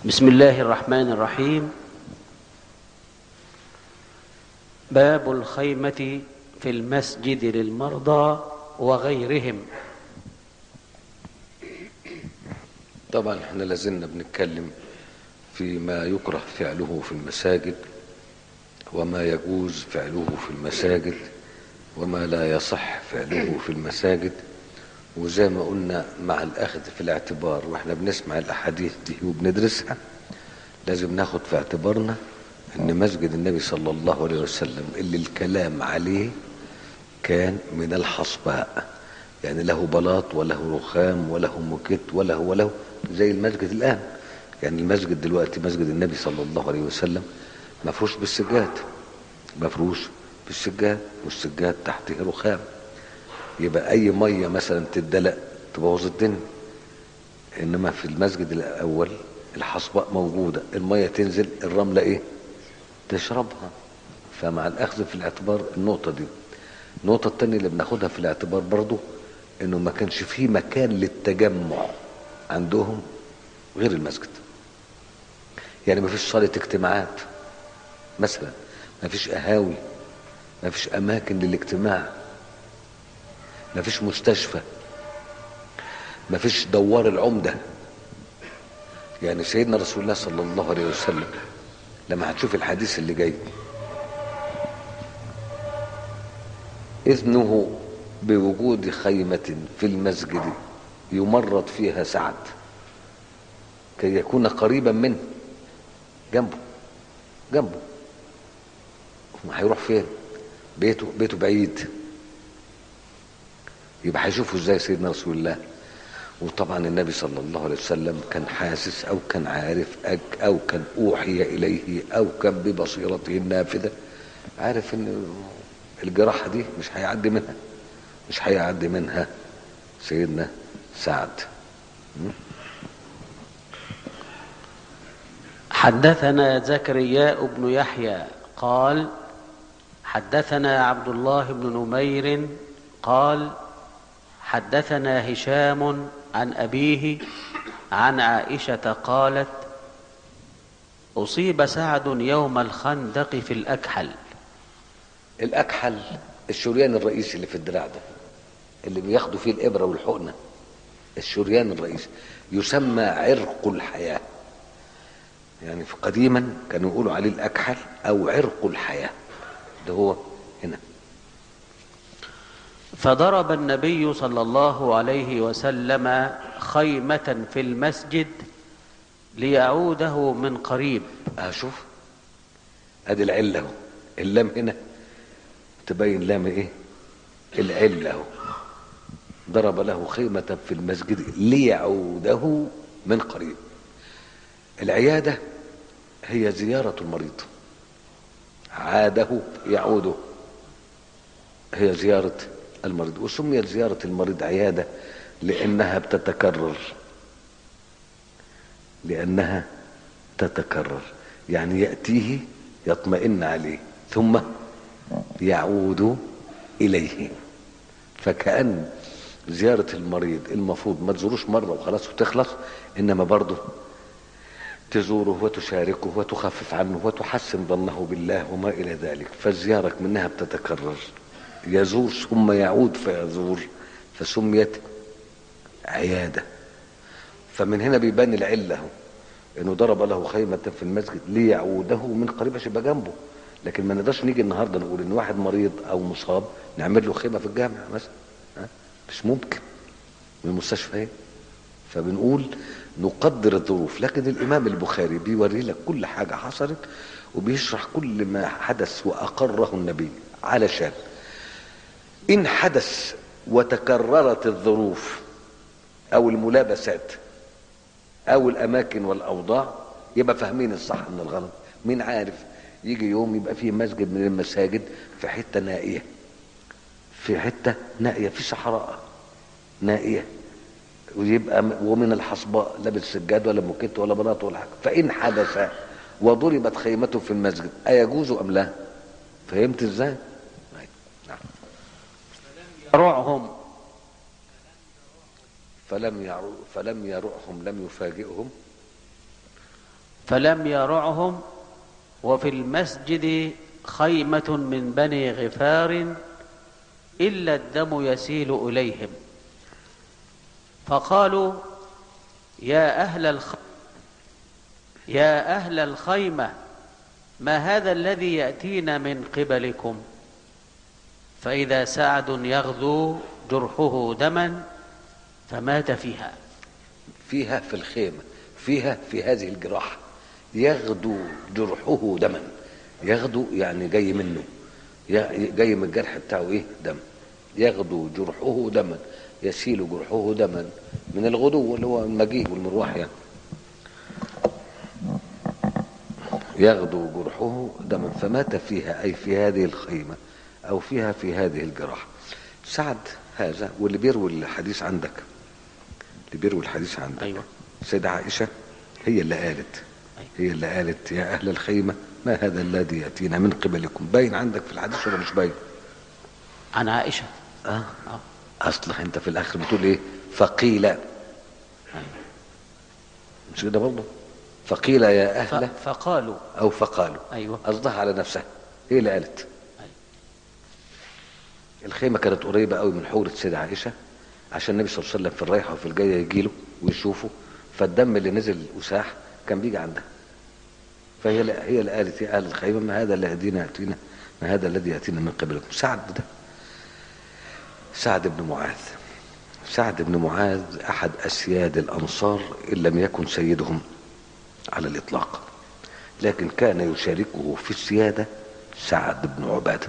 بسم الله الرحمن الرحيم باب الخيمة في المسجد للمرضى وغيرهم طبعا احنا لازلنا بنتكلم فيما يكره فعله في المساجد وما يجوز فعله في المساجد وما لا يصح فعله في المساجد وزي ما قلنا مع الاخذ في الاعتبار واحنا بنسمع الاحاديث دي وبندرسها لازم ناخد في اعتبارنا ان مسجد النبي صلى الله عليه وسلم اللي الكلام عليه كان من الحصباء يعني له بلاط وله رخام وله موكيت وله وله زي المسجد الان يعني المسجد دلوقتي مسجد النبي صلى الله عليه وسلم مفروش بالسجاد مفروش بالسجاد والسجاد تحته رخام يبقى اي ميه مثلا تدلق تبوظ الدنيا انما في المسجد الاول الحصباء موجوده الميه تنزل الرمله ايه تشربها فمع الاخذ في الاعتبار النقطه دي النقطه الثانيه اللي بناخدها في الاعتبار برضو انه ما كانش فيه مكان للتجمع عندهم غير المسجد يعني ما فيش صاله اجتماعات مثلا ما فيش قهاوي ما فيش اماكن للاجتماع ما فيش مستشفى ما فيش دوار العمده يعني سيدنا رسول الله صلى الله عليه وسلم لما هتشوف الحديث اللي جاي إذنه بوجود خيمة في المسجد يمرض فيها سعد كي يكون قريبا منه جنبه جنبه هيروح فين بيته بيته بعيد يبقى هيشوفه ازاي سيدنا رسول الله وطبعا النبي صلى الله عليه وسلم كان حاسس او كان عارف او كان اوحي اليه او كان ببصيرته النافذه عارف ان الجراحه دي مش هيعدي منها مش هيعدي منها سيدنا سعد حدثنا زكرياء بن يحيى قال حدثنا عبد الله بن نمير قال حدثنا هشام عن أبيه عن عائشة قالت أصيب سعد يوم الخندق في الأكحل الاكحل الشريان الرئيسي اللي في الدراع ده اللي بياخدوا فيه الابره والحقنه الشريان الرئيسي يسمى عرق الحياه يعني في قديما كانوا يقولوا عليه الاكحل او عرق الحياه ده هو هنا فضرب النبي صلى الله عليه وسلم خيمة في المسجد ليعوده من قريب اشوف ادي العله اهو اللام هنا تبين لام ايه العله اهو ضرب له خيمة في المسجد ليعوده من قريب العيادة هي زيارة المريض عاده يعوده هي زيارة المريض وسميت زيارة المريض عيادة لأنها بتتكرر لأنها تتكرر يعني يأتيه يطمئن عليه ثم يعود إليه فكأن زيارة المريض المفروض ما تزوروش مرة وخلاص وتخلص إنما برضه تزوره وتشاركه وتخفف عنه وتحسن ظنه بالله وما إلى ذلك فالزيارة منها بتتكرر يزور ثم يعود فيزور فسميت عيادة فمن هنا بيبان العلة انه ضرب له خيمة في المسجد ليعوده من قريب عشان يبقى جنبه لكن ما نقدرش نيجي النهارده نقول ان واحد مريض او مصاب نعمل له خيمة في الجامع مثلا ها؟ مش ممكن من المستشفى ايه فبنقول نقدر الظروف لكن الامام البخاري بيوري لك كل حاجة حصلت وبيشرح كل ما حدث واقره النبي علشان ان حدث وتكررت الظروف او الملابسات او الاماكن والاوضاع يبقى فاهمين الصح من الغلط مين عارف يجي يوم يبقى فيه مسجد من المساجد في حته نائيه في حته نائيه في صحراء نائيه ويبقى ومن الحصباء لا بالسجاد ولا موكيت ولا بلاط ولا حاجه فان حدث وضربت خيمته في المسجد ايجوز ام لا فهمت ازاي نعم يرعهم فلم يعو فلم يرعهم لم يفاجئهم فلم يرعهم وفي المسجد خيمة من بني غفار إلا الدم يسيل إليهم فقالوا يا أهل الخ... يا أهل الخيمة ما هذا الذي يأتينا من قبلكم فإذا سعد يغدو جرحه دما فمات فيها فيها في الخيمة فيها في هذه الجراحة يغدو جرحه دما يغدو يعني جاي منه ي- جاي من الجرح بتاعه ايه دم يغدو جرحه دما يسيل جرحه دما من الغدو اللي هو المجيء والمروح يعني يغدو جرحه دما فمات فيها اي في هذه الخيمه او فيها في هذه الجراحه سعد هذا واللي بيروي الحديث عندك اللي بيروي الحديث عندك أيوة. سيدة عائشة هي اللي قالت أيوة. هي اللي قالت يا أهل الخيمة ما هذا الذي يأتينا من قبلكم باين عندك في الحديث ولا مش باين عن عائشة اه آه. اصلح انت في الاخر بتقول ايه فقيل مش كده برضه فقيل يا ف... اهل فقالوا او فقالوا أيوة. قصدها على نفسها هي اللي قالت أيوة. الخيمه كانت قريبه قوي من حوره سيدة عائشه عشان النبي صلى الله عليه وسلم في الرايحه وفي الجايه يجي له ويشوفه فالدم اللي نزل وساح كان بيجي عندها فهي اللي- هي اللي قالت يا اهل الخيمه ما هذا الذي ياتينا ياتينا ما هذا الذي ياتينا من قبلكم سعد ده سعد بن معاذ سعد بن معاذ احد اسياد الانصار ان لم يكن سيدهم على الاطلاق لكن كان يشاركه في السياده سعد بن عباده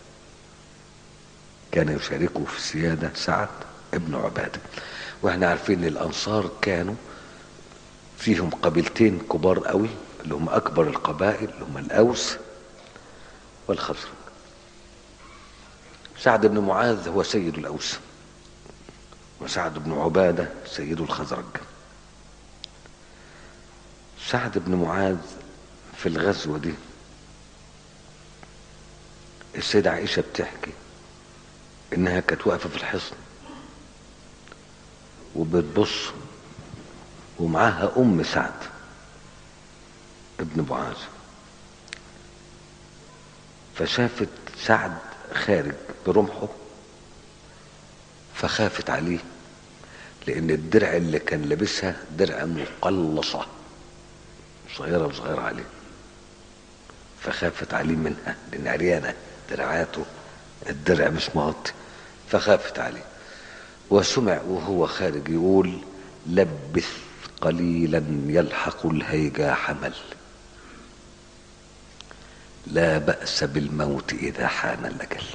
كان يشاركه في السياده سعد بن عباده واحنا عارفين ان الانصار كانوا فيهم قبيلتين كبار قوي اللي هم اكبر القبائل اللي هم الاوس والخزرج سعد بن معاذ هو سيد الاوس وسعد بن عباده سيد الخزرج سعد بن معاذ في الغزوه دي السيده عائشه بتحكي انها كانت واقفه في الحصن وبتبص ومعاها ام سعد ابن معاذ فشافت سعد خارج برمحه فخافت عليه لان الدرع اللي كان لابسها درع مقلصه صغيره وصغيره عليه فخافت عليه منها لان عريانه دراعاته الدرع مش مغطي فخافت عليه وسمع وهو خارج يقول لبث قليلا يلحق الهيجا حمل لا بأس بالموت إذا حان الأجل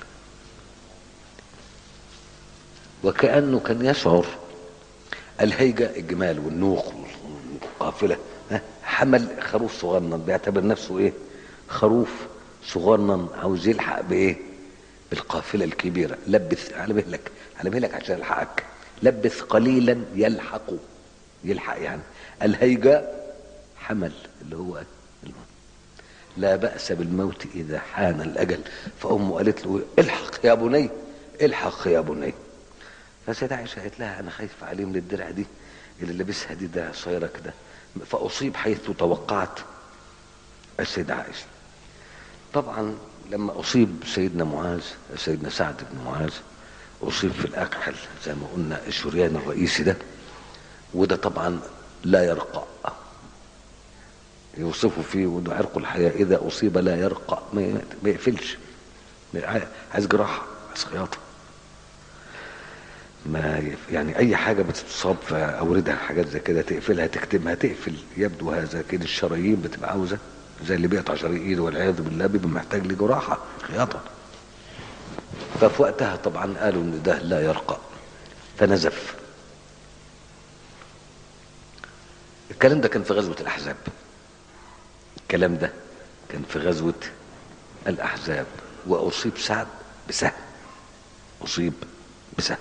وكأنه كان يشعر الهيجة الجمال والنوق والقافلة ها، حمل خروف صغنن بيعتبر نفسه ايه خروف صغنن عاوز يلحق بايه بالقافلة الكبيرة لبث على مهلك على مهلك عشان يلحقك لبث قليلا يلحق يلحق يعني الهيجة حمل اللي هو الموت لا بأس بالموت إذا حان الأجل فأمه قالت له الحق يا بني الحق يا بني فسيدة عائشة قالت لها أنا خايفة عليه من الدرع دي اللي لابسها دي ده صغيرة كده فأصيب حيث توقعت السيدة عائشة طبعا لما أصيب سيدنا معاذ سيدنا سعد بن معاذ أصيب في الأكحل زي ما قلنا الشريان الرئيسي ده وده طبعا لا يرقى يوصفوا فيه وانه عرق الحياة إذا أصيب لا يرقى ما ما يقفلش عايز جراحة عايز خياطة ما يف... يعني أي حاجة بتتصاب في أوردها حاجات زي كده تقفلها تكتمها تقفل يبدو هذا كده الشرايين بتبقى عاوزة زي اللي بيقطع شرايين ايده والعياذ بالله بيبقى محتاج لجراحة خياطة ففي وقتها طبعا قالوا ان ده لا يرقى فنزف الكلام ده كان في غزوة الأحزاب الكلام ده كان في غزوة الأحزاب وأصيب سعد بسهم أصيب بسهم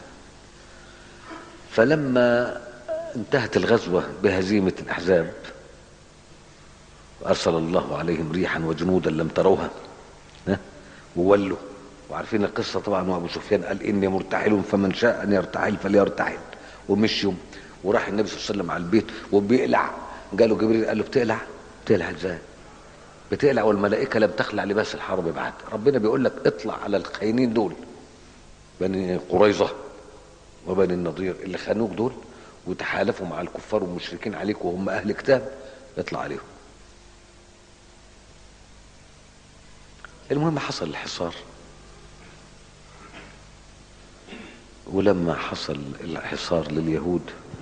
فلما انتهت الغزوة بهزيمة الأحزاب وأرسل الله عليهم ريحا وجنودا لم تروها ها؟ وولوا وعارفين القصة طبعا وأبو سفيان قال إني مرتحل فمن شاء أن يرتحل فليرتحل ومشيوا وراح النبي صلى الله عليه وسلم على البيت وبيقلع جاله جبريل قال له بتقلع بتقلع ازاي بتقلع والملائكة لم تخلع لباس الحرب بعد ربنا بيقول لك اطلع على الخاينين دول بني قريظة وبني النضير اللي خانوك دول وتحالفوا مع الكفار والمشركين عليك وهم أهل كتاب اطلع عليهم المهم حصل الحصار ولما حصل الحصار لليهود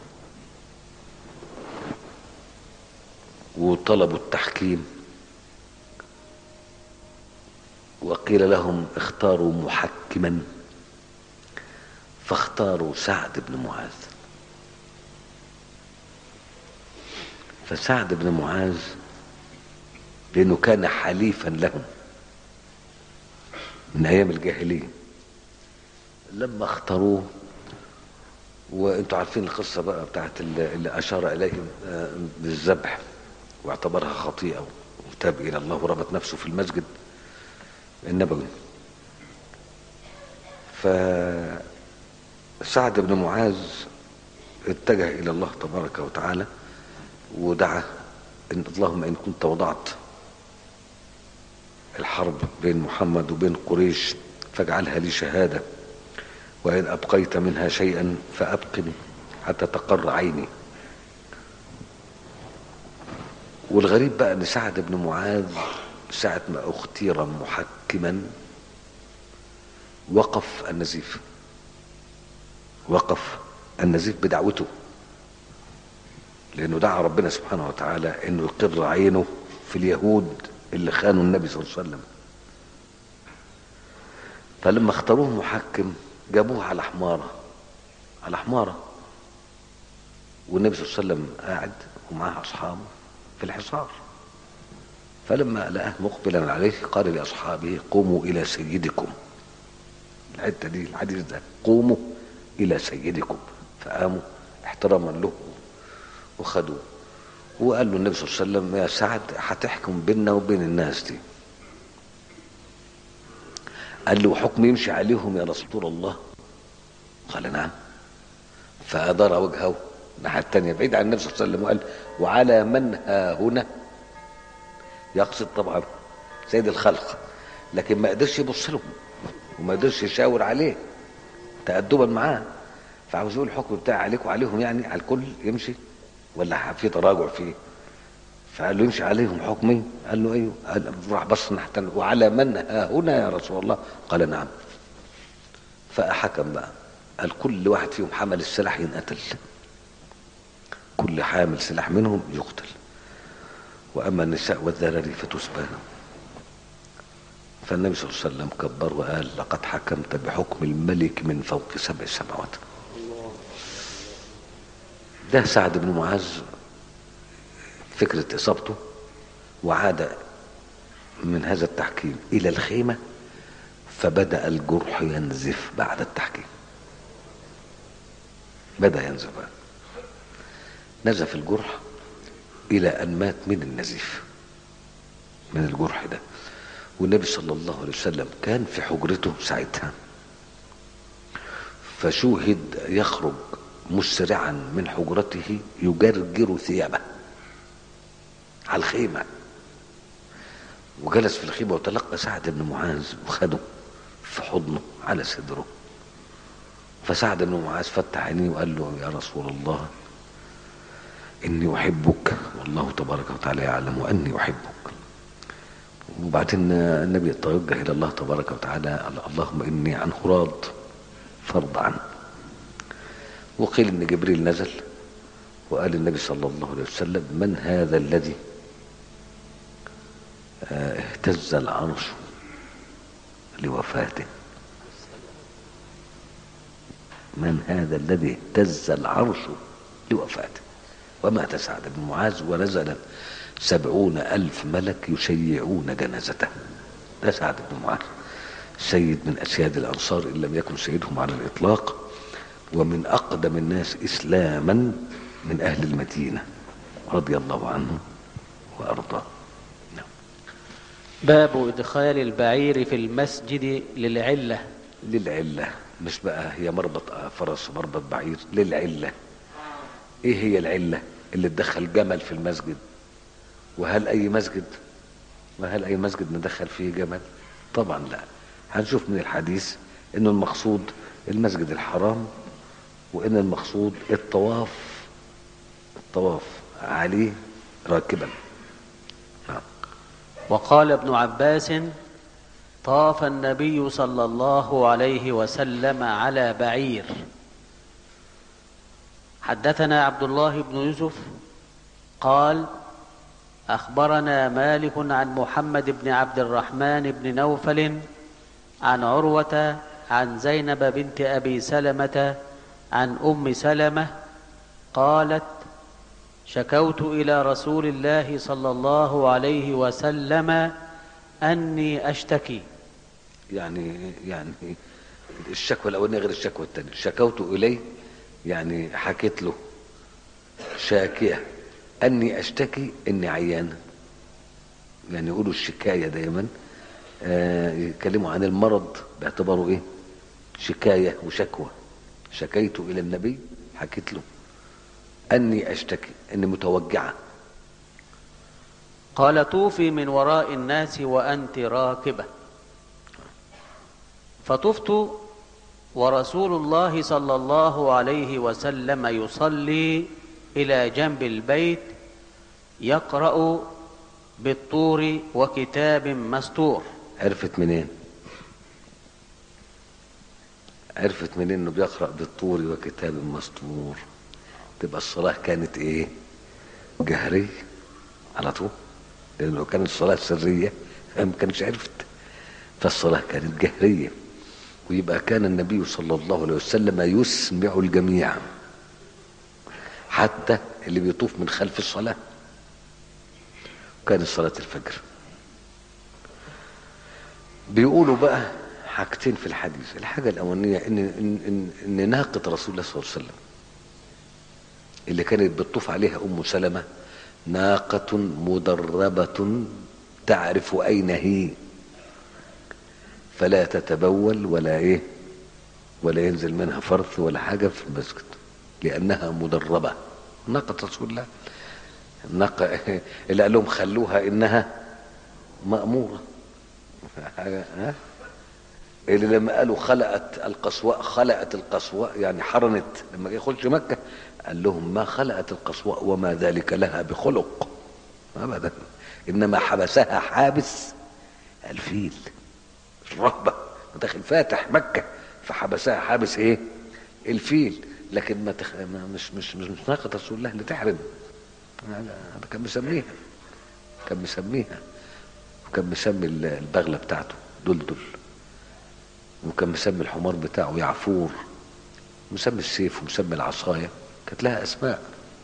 وطلبوا التحكيم وقيل لهم اختاروا محكما فاختاروا سعد بن معاذ فسعد بن معاذ لانه كان حليفا لهم من ايام الجاهليه لما اختاروه وانتوا عارفين القصه بقى بتاعت اللي اللي اشار اليهم آه، بالذبح واعتبرها خطيئه وتاب الى الله وربط نفسه في المسجد النبوي فسعد بن معاذ اتجه الى الله تبارك وتعالى ودعا ان اللهم ان كنت وضعت الحرب بين محمد وبين قريش فاجعلها لي شهاده وان ابقيت منها شيئا فابقني حتى تقر عيني والغريب بقى ان سعد بن معاذ ساعة ما اختير محكما وقف النزيف وقف النزيف بدعوته لانه دعا ربنا سبحانه وتعالى انه يقر عينه في اليهود اللي خانوا النبي صلى الله عليه وسلم فلما اختاروه محكم جابوه على حمارة على حمارة والنبي صلى الله عليه وسلم قاعد ومعاه أصحابه في الحصار فلما لقاه مقبلا عليه قال لأصحابه قوموا إلى سيدكم الحتة دي الحديث ده قوموا إلى سيدكم فقاموا احتراما له وخدوه وقال له النبي صلى الله عليه وسلم يا سعد هتحكم بيننا وبين الناس دي قال له حكم يمشي عليهم يا رسول الله قال نعم فأدار وجهه الناحية التانية بعيد عن النبي صلى الله عليه وسلم وقال وعلى من ها هنا يقصد طبعا سيد الخلق لكن ما قدرش يبص لهم وما قدرش يشاور عليه تأدبا معاه فعاوز يقول الحكم بتاعي عليك وعليهم يعني على الكل يمشي ولا في تراجع فيه فقال له يمشي عليهم حكمي قال له ايوه قال راح بص ناحيه التانية. وعلى من ها هنا يا رسول الله قال نعم فحكم بقى قال كل واحد فيهم حمل السلاح ينقتل كل حامل سلاح منهم يقتل واما النساء والذراري فتسبى فالنبي صلى الله عليه وسلم كبر وقال لقد حكمت بحكم الملك من فوق سبع سماوات ده سعد بن معاذ فكرة إصابته وعاد من هذا التحكيم إلى الخيمة فبدأ الجرح ينزف بعد التحكيم بدأ ينزف بقى نزف الجرح إلى أن مات من النزيف من الجرح ده والنبي صلى الله عليه وسلم كان في حجرته ساعتها فشوهد يخرج مسرعا من حجرته يجرجر ثيابه على الخيمة وجلس في الخيمة وتلقى سعد بن معاذ وخده في حضنه على صدره فسعد بن معاذ فتح عينيه وقال له يا رسول الله إني أحبك والله تبارك وتعالى يعلم وأني أحبك وبعدين النبي توجه إلى الله تبارك وتعالى قال اللهم إني عنه راض فرض عنه وقيل إن جبريل نزل وقال النبي صلى الله عليه وسلم من هذا الذي آه، اهتز العرش لوفاته من هذا الذي اهتز العرش لوفاته ومات سعد بن معاذ ونزل سبعون ألف ملك يشيعون جنازته ده سعد بن معاذ سيد من أسياد الأنصار إن لم يكن سيدهم على الإطلاق ومن أقدم الناس إسلاما من أهل المدينة رضي الله عنه وأرضاه نعم. باب إدخال البعير في المسجد للعلة للعلة مش بقى هي مربط فرس مربط بعير للعلة ايه هي العلة اللي تدخل جمل في المسجد وهل اي مسجد وهل اي مسجد ندخل فيه جمل طبعا لا هنشوف من الحديث انه المقصود المسجد الحرام وان المقصود الطواف الطواف عليه راكبا نعم وقال ابن عباس طاف النبي صلى الله عليه وسلم على بعير حدثنا عبد الله بن يوسف قال اخبرنا مالك عن محمد بن عبد الرحمن بن نوفل عن عروه عن زينب بنت ابي سلمه عن ام سلمه قالت شكوت الى رسول الله صلى الله عليه وسلم اني اشتكي يعني يعني الشكوى الاولانيه غير الشكوى الثانيه شكوت اليه يعني حكيت له شاكيه اني اشتكي اني عيان يعني يقولوا الشكايه دايما آه يتكلموا عن المرض باعتباره ايه شكايه وشكوى شكيت الى النبي حكيت له اني اشتكي اني متوجعه قال طوفي من وراء الناس وانت راكبه فطفت ورسول الله صلى الله عليه وسلم يصلي الى جنب البيت يقرا بالطور وكتاب مستور عرفت منين عرفت منين انه بيقرا بالطور وكتاب مسطور تبقى الصلاه كانت ايه جهريه على طول لان لو كانت الصلاه سريه ما كانش عرفت فالصلاه كانت جهريه ويبقى كان النبي صلى الله عليه وسلم يسمع الجميع حتى اللي بيطوف من خلف الصلاه وكانت صلاه الفجر بيقولوا بقى حاجتين في الحديث الحاجة الأولانية إن, إن, إن, إن ناقة رسول الله صلى الله عليه وسلم اللي كانت بتطوف عليها أم سلمة ناقة مدربة تعرف أين هي فلا تتبول ولا إيه ولا ينزل منها فرث ولا حاجة في المسجد لأنها مدربة ناقة رسول الله ناقة اللي قال لهم خلوها إنها مأمورة حاجة ها اللي لما قالوا خلقت القصواء خلقت القصواء يعني حرنت لما جه يخش مكة قال لهم ما خلقت القصواء وما ذلك لها بخلق أبدا إنما حبسها حابس الفيل الرهبة داخل فاتح مكة فحبسها حابس إيه الفيل لكن ما, تخ... ما مش مش مش, مش ناقة رسول الله اللي تحرم هذا كان مسميها كان مسميها وكان مسمي البغلة بتاعته دلدل وكان مسمي الحمار بتاعه يعفور مسمي السيف ومسمي العصاية كانت لها أسماء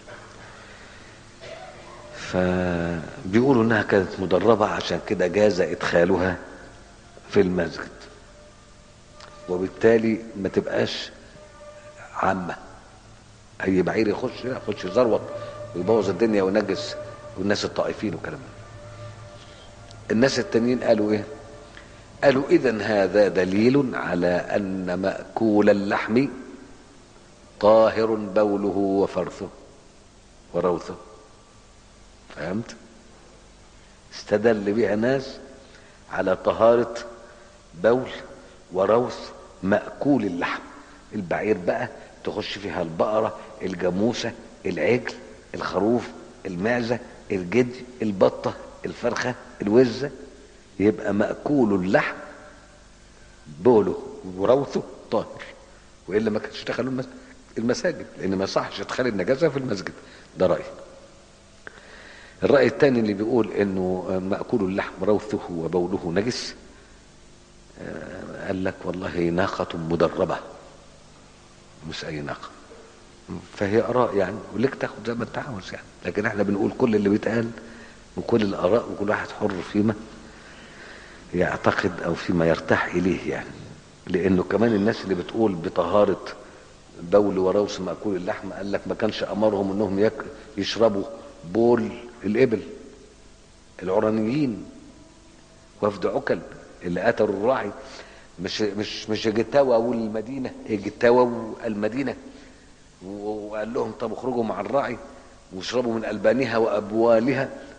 فبيقولوا إنها كانت مدربة عشان كده جاز إدخالها في المسجد وبالتالي ما تبقاش عامة أي بعير يخش يخش يزروط ويبوظ الدنيا وينجس والناس الطائفين وكلام الناس التانيين قالوا ايه قالوا اذا هذا دليل على ان ماكول اللحم طاهر بوله وفرثه وروثه فهمت استدل بها ناس على طهارة بول وروث مأكول اللحم البعير بقى تخش فيها البقرة الجاموسة العجل الخروف المعزة الجدي البطة الفرخة الوزة يبقى مأكول اللحم بوله وروثه طاهر وإلا ما كانش دخلوا المساجد لأن ما صحش ادخال النجاسة في المسجد ده رأي الرأي الثاني اللي بيقول إنه مأكول اللحم روثه وبوله نجس قال لك والله ناقة مدربة مش أي ناقة فهي آراء يعني ولك تاخد زي ما أنت عاوز يعني لكن احنا بنقول كل اللي بيتقال وكل الآراء وكل واحد حر فيما يعتقد أو فيما يرتاح إليه يعني لأنه كمان الناس اللي بتقول بطهارة بول وروث مأكول اللحم قال لك ما كانش أمرهم إنهم يك يشربوا بول الإبل العرانيين وفد عكل اللي قتلوا الراعي مش مش مش جتاوى والمدينة جتاوى المدينة وقال لهم طب اخرجوا مع الراعي واشربوا من ألبانها وأبوالها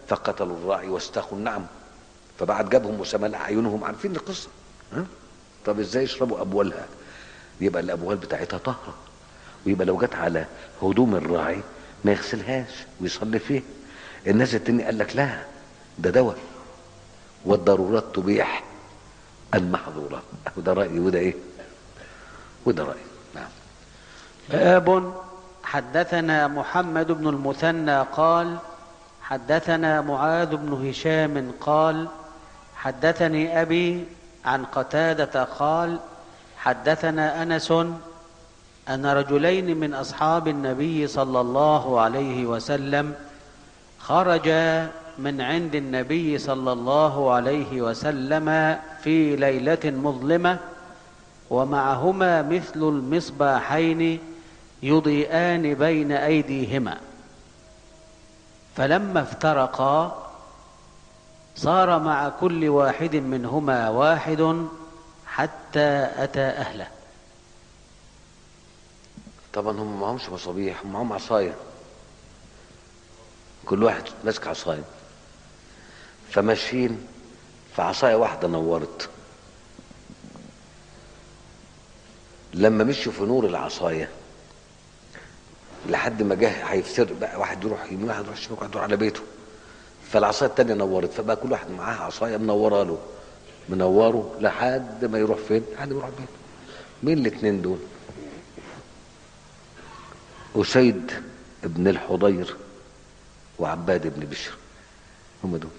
فقتلوا الراعي واستاخوا النعم فبعد جابهم وسمل اعينهم عارفين القصه ها طب ازاي يشربوا ابوالها يبقى الابوال بتاعتها طاهره ويبقى لو جت على هدوم الراعي ما يغسلهاش ويصلي فيها الناس التاني قال لك لا ده دواء والضرورات تبيح المحظورات وده رايي وده ايه وده رايي نعم باب حدثنا محمد بن المثنى قال حدثنا معاذ بن هشام قال حدثني ابي عن قتاده قال حدثنا انس ان رجلين من اصحاب النبي صلى الله عليه وسلم خرجا من عند النبي صلى الله عليه وسلم في ليله مظلمه ومعهما مثل المصباحين يضيئان بين ايديهما فلما افترقا صار مع كل واحد منهما واحد حتى اتى اهله طبعا هم معهمش مصابيح هم معهم عصايه كل واحد ماسك عصايه فماشيين فعصايه واحده نورت لما مشوا في نور العصايه لحد ما جه هيفتر بقى واحد يروح يمين واحد يروح شمال واحد يروح على بيته فالعصايه التانيه نورت فبقى كل واحد معاه عصايه منوره له منوره لحد ما يروح فين؟ لحد ما يروح بيته مين الاثنين دول؟ أسيد ابن الحضير وعباد ابن بشر هم دول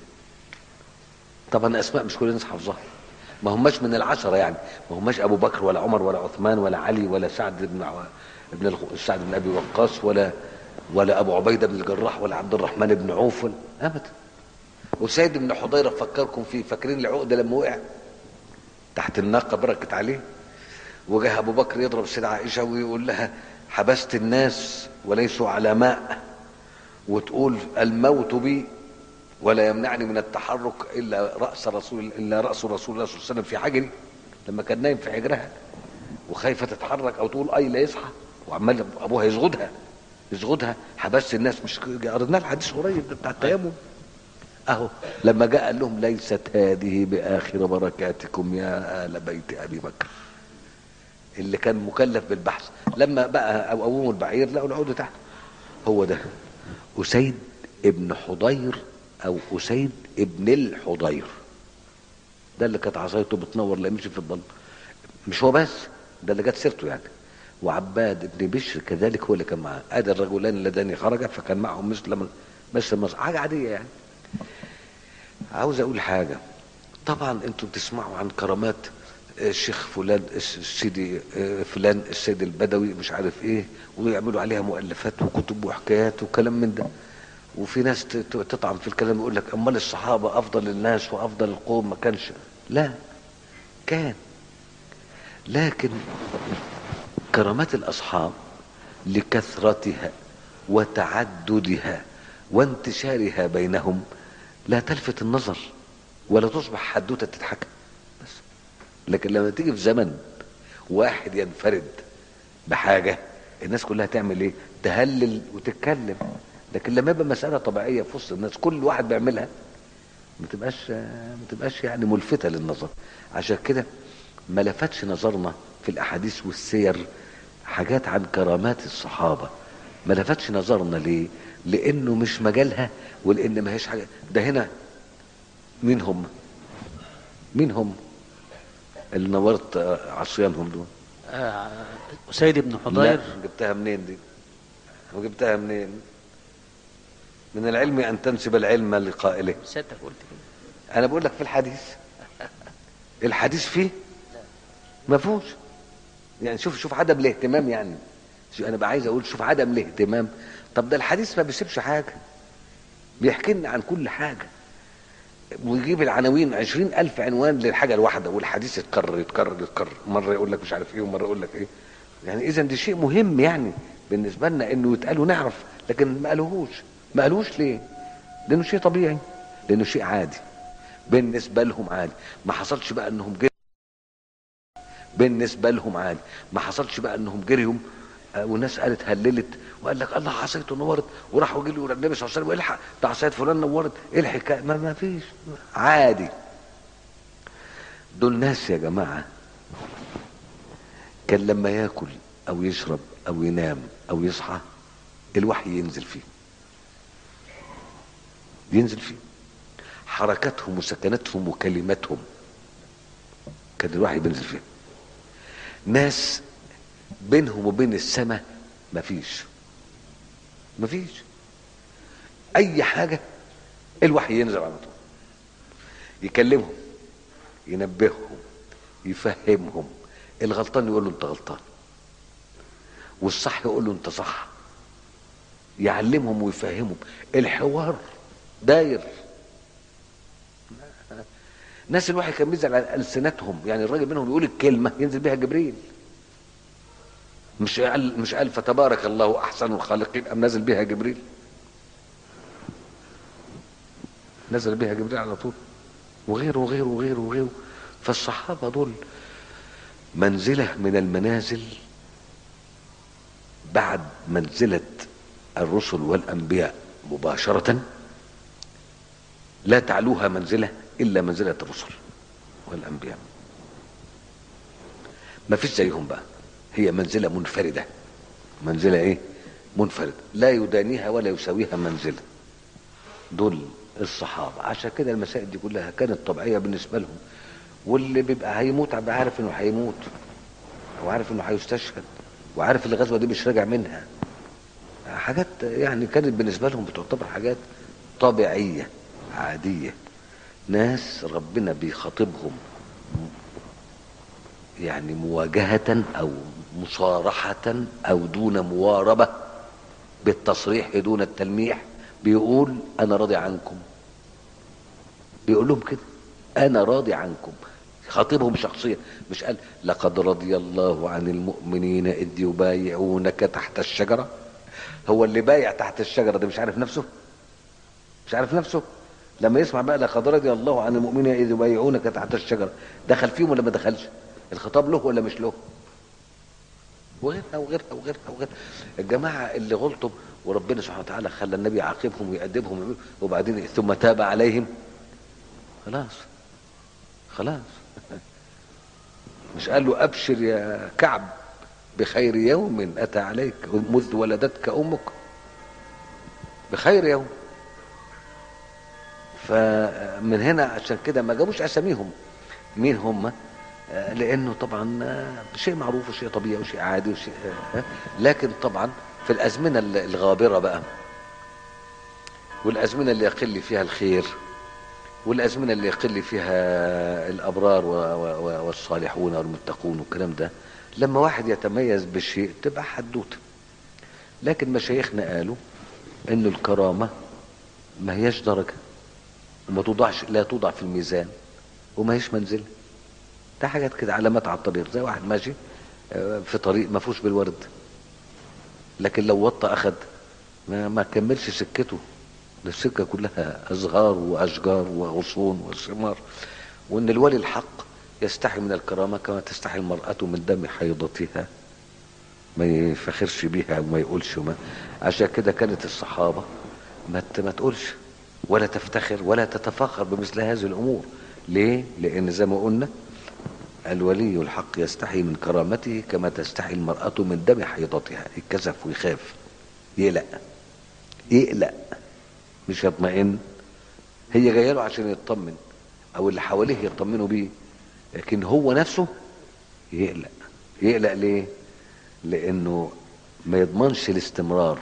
طبعا اسماء مش كل الناس حافظاها ما هماش من العشره يعني ما هماش ابو بكر ولا عمر ولا عثمان ولا علي ولا سعد بن ع- ابن الخ- سعد بن ابي وقاص ولا ولا ابو عبيده بن الجراح ولا عبد الرحمن بن عوف ولا ابدا وسيد بن حضيره فكركم فيه فاكرين العقده لما وقع تحت الناقه بركت عليه وجاء ابو بكر يضرب السيده عائشه ويقول لها حبست الناس وليسوا على ماء وتقول الموت بي ولا يمنعني من التحرك الا راس رسول الا راس رسول الله صلى الله عليه وسلم في حجري لما كان نايم في حجرها وخايفه تتحرك او تقول اي لا يصحى وعمال ابوها يزغدها يزغدها حبست الناس مش قرينا الحديث قريب ده بتاع التيمم اهو لما جاء قال لهم ليست هذه باخر بركاتكم يا ال بيت ابي بكر اللي كان مكلف بالبحث لما بقى او قوموا البعير لقوا العود تحت هو ده اسيد ابن حضير او اسيد ابن الحضير ده اللي كانت عصايته بتنور لا يمشي في الظل مش هو بس ده اللي جت سيرته يعني وعباد ابن بشر كذلك هو اللي كان معاه ادي الرجلان اللذان خرجا فكان معهم مثل من مثل مصر حاجه عاديه يعني عاوز اقول حاجه طبعا انتم بتسمعوا عن كرامات الشيخ فلان السيدي فلان السيد البدوي مش عارف ايه ويعملوا عليها مؤلفات وكتب وحكايات وكلام من ده وفي ناس ت- ت- تطعن في الكلام يقول لك امال الصحابه افضل الناس وافضل القوم ما كانش لا كان لكن كرامات الاصحاب لكثرتها وتعددها وانتشارها بينهم لا تلفت النظر ولا تصبح حدوته تتحكى بس لكن لما تيجي في زمن واحد ينفرد بحاجه الناس كلها تعمل ايه؟ تهلل وتتكلم لكن لما يبقى مساله طبيعيه في وسط الناس كل واحد بيعملها ما تبقاش ما تبقاش يعني ملفته للنظر عشان كده ما لفتش نظرنا في الاحاديث والسير حاجات عن كرامات الصحابه ما لفتش نظرنا ليه؟ لانه مش مجالها ولان ما هيش حاجه ده هنا مين هم؟ مين هم؟ اللي نورت آه، عصيانهم دول آه، أسيد بن حضير لا جبتها منين دي وجبتها منين من العلم ان تنسب العلم لقائله سيادتك قلت كده انا بقول لك في الحديث الحديث فيه ما فيهوش يعني شوف شوف عدم الاهتمام يعني شوف انا بقى عايز اقول شوف عدم الاهتمام طب ده الحديث ما بيسيبش حاجه بيحكي لنا عن كل حاجه ويجيب العناوين عشرين ألف عنوان للحاجة الواحدة والحديث يتكرر يتكرر يتكرر مرة يقول لك مش عارف ايه ومرة يقول لك ايه يعني اذا دي شيء مهم يعني بالنسبة لنا انه يتقال ونعرف لكن ما قالوهوش ما قالوهوش ليه لانه شيء طبيعي لانه شيء عادي بالنسبة لهم عادي ما حصلش بقى انهم جريوا بالنسبة لهم عادي ما حصلش بقى انهم جريوا آه، وناس قالت هللت وقال لك الله عصايته نورت وراحوا جريوا النبي صلى الله عليه وسلم الحق ده عصايه فلان نورت ايه الحكايه ما, ما فيش عادي دول ناس يا جماعه كان لما ياكل او يشرب او ينام او يصحى الوحي ينزل فيه ينزل فيه حركاتهم وسكناتهم وكلماتهم كان الوحي بينزل فيه ناس بينهم وبين السماء مفيش مفيش اي حاجة الوحي ينزل على طول يكلمهم ينبههم يفهمهم الغلطان يقول له انت غلطان والصح يقول له انت صح يعلمهم ويفهمهم الحوار داير ناس الواحد كان بينزل على السنتهم يعني الراجل منهم يقول الكلمه ينزل بها جبريل مش قال مش قال فتبارك الله احسن الخالقين ام نزل بها جبريل نزل بها جبريل على طول وغيره وغيره وغيره وغيره فالصحابه دول منزله من المنازل بعد منزله الرسل والانبياء مباشره لا تعلوها منزله الا منزله الرسل والانبياء ما فيش زيهم بقى هي منزله منفرده منزله ايه منفرده لا يدانيها ولا يساويها منزله دول الصحابه عشان كده المسائل دي كلها كانت طبيعيه بالنسبه لهم واللي بيبقى هيموت بيبقى عارف انه هيموت وعارف انه هيستشهد وعارف الغزوه دي مش راجع منها حاجات يعني كانت بالنسبه لهم بتعتبر حاجات طبيعيه عاديه ناس ربنا بيخاطبهم يعني مواجهة أو مصارحة أو دون مواربة بالتصريح دون التلميح بيقول أنا راضي عنكم بيقول لهم كده أنا راضي عنكم خاطبهم شخصيا مش قال لقد رضي الله عن المؤمنين إذ يبايعونك تحت الشجرة هو اللي بايع تحت الشجرة ده مش عارف نفسه مش عارف نفسه لما يسمع بقى لقد رضي الله عن المؤمنين اذ يبايعونك تحت الشجره دخل فيهم ولا ما دخلش الخطاب له ولا مش له وغيرها وغيرها وغيرها وغيرها الجماعه اللي غلطوا وربنا سبحانه وتعالى خلى النبي يعاقبهم ويأدبهم وبعدين ثم تاب عليهم خلاص خلاص مش قال له ابشر يا كعب بخير يوم اتى عليك مذ ولدتك امك بخير يوم فمن هنا عشان كده ما جابوش اساميهم مين هم لانه طبعا شيء معروف وشيء طبيعي وشيء عادي وشيء لكن طبعا في الازمنه الغابره بقى والازمنه اللي يقل فيها الخير والازمنه اللي يقل فيها الابرار والصالحون والمتقون والكلام ده لما واحد يتميز بشيء تبقى حدوته لكن مشايخنا قالوا انه الكرامه ما هياش درجه وما توضعش لا توضع في الميزان وما هيش منزل ده حاجات كده علامات على الطريق زي واحد ماشي في طريق ما فيهوش بالورد لكن لو وطى اخد ما, ما كملش سكته ده السكه كلها ازهار واشجار وغصون وثمار وان الولي الحق يستحي من الكرامه كما تستحي المراه من دم حيضتها ما يفخرش بيها وما يقولش وما عشان كده كانت الصحابه ما ما تقولش ولا تفتخر ولا تتفاخر بمثل هذه الامور ليه لان زي ما قلنا الولي الحق يستحي من كرامته كما تستحي المرأة من دم حيضتها يتكسف ويخاف يقلق يقلق مش يطمئن هي جايه له عشان يطمن او اللي حواليه يطمنوا بيه لكن هو نفسه يقلق يقلق ليه لانه ما يضمنش الاستمرار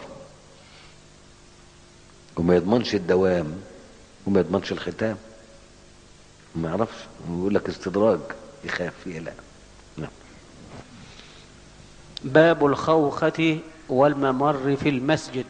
وما يضمنش الدوام وما يضمنش الختام ما يعرفش ويقول لك استدراج يخاف يقلق نعم باب الخوخة والممر في المسجد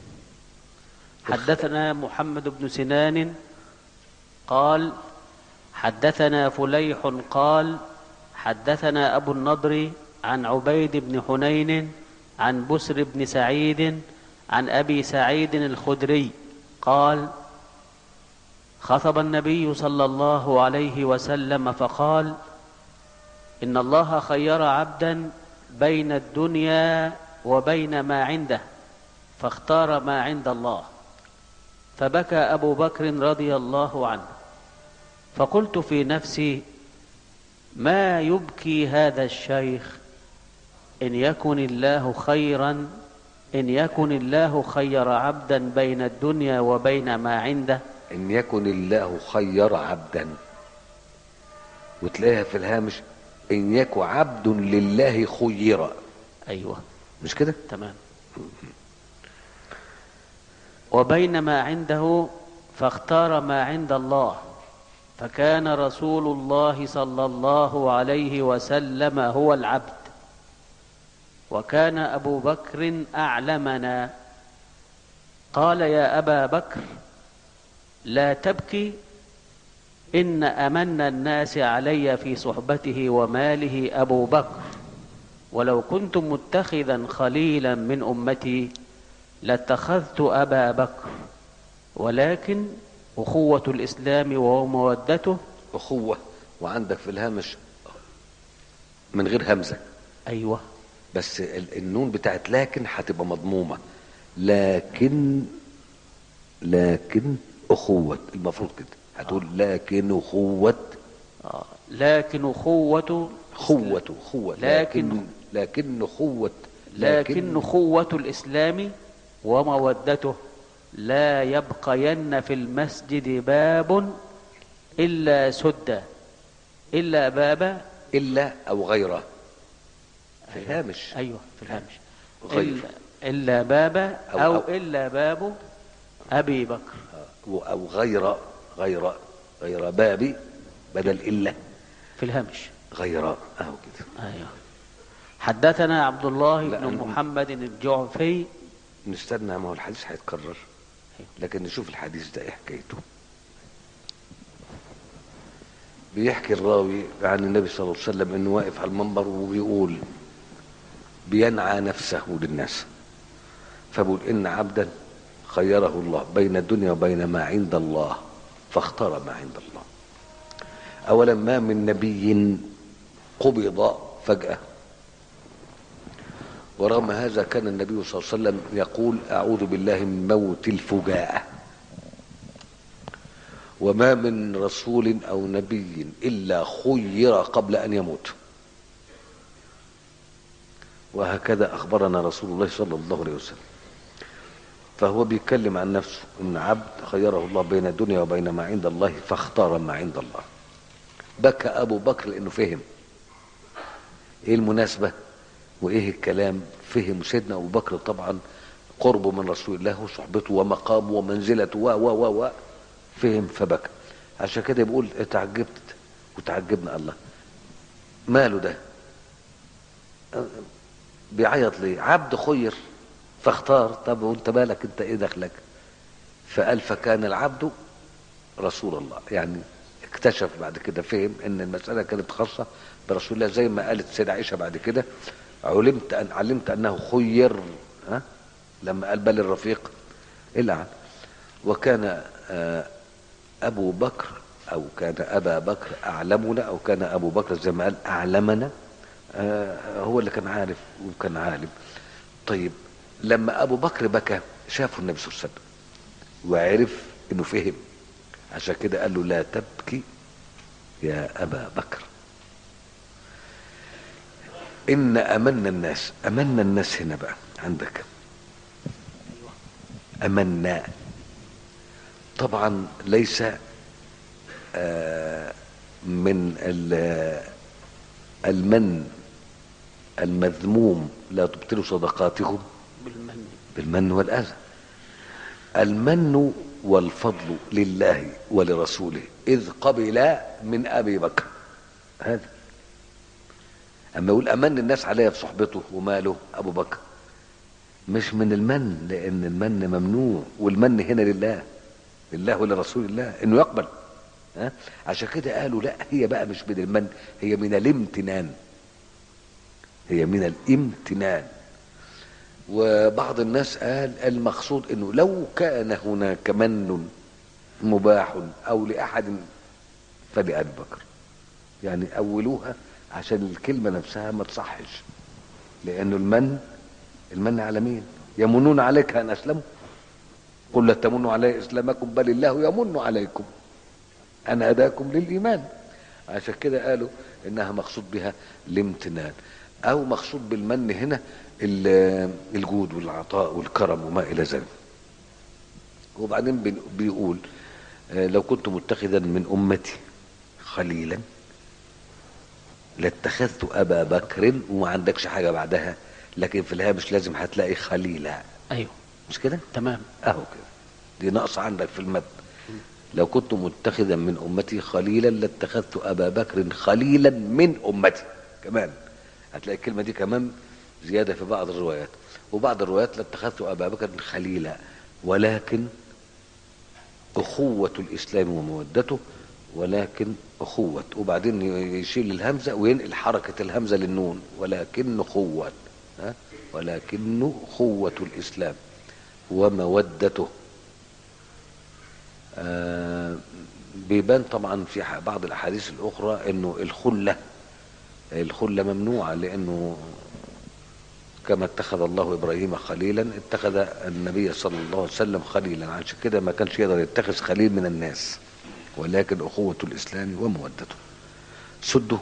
حدثنا محمد بن سنان قال حدثنا فليح قال حدثنا أبو النضر عن عبيد بن حنين عن بسر بن سعيد عن أبي سعيد الخدري قال خطب النبي صلى الله عليه وسلم فقال إن الله خير عبدا بين الدنيا وبين ما عنده فاختار ما عند الله فبكى أبو بكر رضي الله عنه فقلت في نفسي ما يبكي هذا الشيخ إن يكن الله خيرا إن يكن الله خير عبدا بين الدنيا وبين ما عنده ان يكن الله خير عبدا وتلاقيها في الهامش ان يكن عبد لله خير أيوه مش كده تمام وبين ما عنده فاختار ما عند الله فكان رسول الله صلى الله عليه وسلم هو العبد وكان أبو بكر أعلمنا قال يا أبا بكر لا تبكي إن أمن الناس علي في صحبته وماله أبو بكر ولو كنت متخذا خليلا من أمتي لاتخذت أبا بكر ولكن أخوة الإسلام ومودته اخوه وعندك في الهامش من غير همزه أيوة بس ال- النون بتاعت لكن هتبقى مضمومه لكن لكن اخوه المفروض كده هتقول لكن اخوه آه. لكن أخوة خوة خوة لكن- لكن لكن خوة لكن أخوة الإسلام ومودته لا يبقين في المسجد باب إلا سد إلا باب إلا أو غيره في الهامش أيوة في الهامش غير. إلا, إلا باب أو- أو, أو- إلا باب أبي بكر أو غير غير غير بابي بدل إلا في الهامش غير أهو كده أيوة حدثنا عبد الله لا، بن أنا- محمد الجعفي نستنى ما هو الحديث هيتكرر لكن نشوف الحديث ده ايه حكايته بيحكي الراوي عن النبي صلى الله عليه وسلم انه واقف على المنبر وبيقول بينعى نفسه للناس فبيقول ان عبدا خيره الله بين الدنيا وبين ما عند الله فاختار ما عند الله اولا ما من نبي قبض فجاه ورغم هذا كان النبي صلى الله عليه وسلم يقول اعوذ بالله من موت الفجاءه وما من رسول او نبي الا خير قبل ان يموت وهكذا اخبرنا رسول الله صلى الله عليه وسلم فهو بيتكلم عن نفسه ان عبد خيره الله بين الدنيا وبين ما عند الله فاختار ما عند الله بكى ابو بكر لانه فهم ايه المناسبه وايه الكلام فهم سيدنا ابو بكر طبعا قربه من رسول الله وصحبته ومقامه ومنزلته و و و و فهم فبكى عشان كده بيقول اتعجبت وتعجبنا الله ماله ده بيعيط ليه عبد خير فاختار طب وانت مالك انت ايه دخلك فقال فكان العبد رسول الله يعني اكتشف بعد كده فهم ان المسألة كانت خاصة برسول الله زي ما قالت سيدة عائشة بعد كده علمت أن علمت أنه خير ها لما قال بل الرفيق إلا عن وكان آه، أبو بكر أو كان أبا بكر أعلمنا أو كان أبو بكر زي ما قال أعلمنا آه، هو اللي كان عارف وكان عالم طيب لما أبو بكر بكى شافه النبي صلى الله عليه وسلم وعرف إنه فهم عشان كده قال له لا تبكي يا أبا بكر إن أمنا الناس أمنا الناس هنا بقى عندك أمنا طبعا ليس آه، من ال- المن المذموم لا تبطلوا صدقاتكم بالمن بالمن والأذى المن والفضل لله ولرسوله إذ قبل من أبي بكر هذا أما يقول أمن الناس عليا في صحبته وماله أبو بكر مش من المن لأن المن ممنوع والمن هنا لله لله ولرسول الله إنه يقبل ها عشان كده قالوا لا هي بقى مش من المن هي من الامتنان هي من الامتنان وبعض الناس قال المقصود انه لو كان هناك من مباح او لاحد فلابي بكر يعني اولوها عشان الكلمه نفسها ما تصحش لانه المن المن على مين يمنون عليك ان اسلموا قل لا تمنوا علي اسلامكم بل الله يمن عليكم ان هداكم للايمان عشان كده قالوا انها مقصود بها الامتنان او مقصود بالمن هنا ال- الجود والعطاء والكرم وما الى ذلك وبعدين بن- بيقول آه، لو كنت متخذا من امتي خليلا لاتخذت ابا بكر وما عندكش حاجه بعدها لكن في الهامش لازم هتلاقي خليلا ايوه مش كده تمام اهو كده دي ناقصه عندك في المد لو كنت متخذا من امتي خليلا لاتخذت ابا بكر خليلا من امتي كمان هتلاقي الكلمه دي كمان زياده في بعض الروايات وبعض الروايات لاتخذت ابا بكر خليلا ولكن اخوه الاسلام ومودته ولكن اخوه وبعدين يشيل الهمزه وينقل حركه الهمزه للنون ولكن اخوه ها ولكن اخوه الاسلام ومودته آه بيبان طبعا في ح- بعض الاحاديث الاخرى انه الخله الخله ممنوعه لانه كما اتخذ الله ابراهيم خليلا اتخذ النبي صلى الله عليه وسلم خليلا عشان كده ما كانش يقدر يتخذ خليل من الناس ولكن اخوه الاسلام ومودته سدوا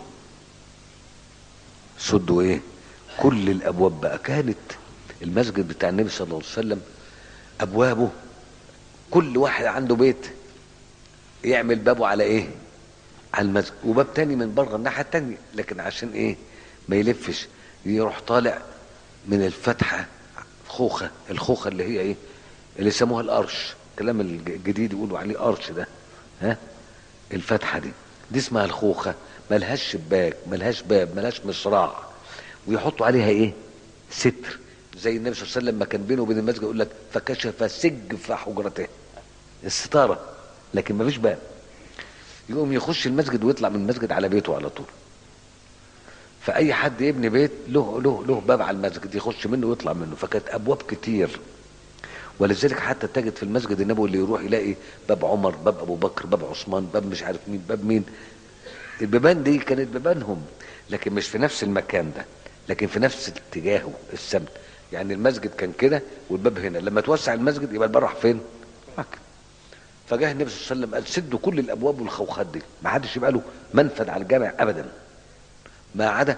سدوا ايه كل الابواب بقى كانت المسجد بتاع النبي صلى الله عليه وسلم ابوابه كل واحد عنده بيت يعمل بابه على ايه على المسجد وباب تاني من بره الناحيه التانيه لكن عشان ايه ما يلفش يروح طالع من الفتحه خوخه الخوخه اللي هي ايه اللي يسموها الارش الكلام الجديد يقولوا عليه ارش ده ها الفتحه دي دي اسمها الخوخه ملهاش شباك ملهاش باب ملهاش مصراع ويحطوا عليها ايه ستر زي النبي صلى الله عليه وسلم ما كان بينه وبين المسجد يقول لك فكشف سجف حجرته الستاره لكن ما فيش باب يقوم يخش المسجد ويطلع من المسجد على بيته على طول فاي حد يبني بيت له له له باب على المسجد يخش منه ويطلع منه فكانت ابواب كتير ولذلك حتى تجد في المسجد النبوي اللي يروح يلاقي باب عمر باب ابو بكر باب عثمان باب مش عارف مين باب مين البيبان دي كانت بيبانهم لكن مش في نفس المكان ده لكن في نفس اتجاهه السمت يعني المسجد كان كده والباب هنا لما توسع المسجد يبقى الباب راح فين؟ راح كده. فجاء النبي صلى الله عليه وسلم قال سدوا كل الابواب والخوخات دي ما حدش يبقى له منفذ على الجامع ابدا ما عدا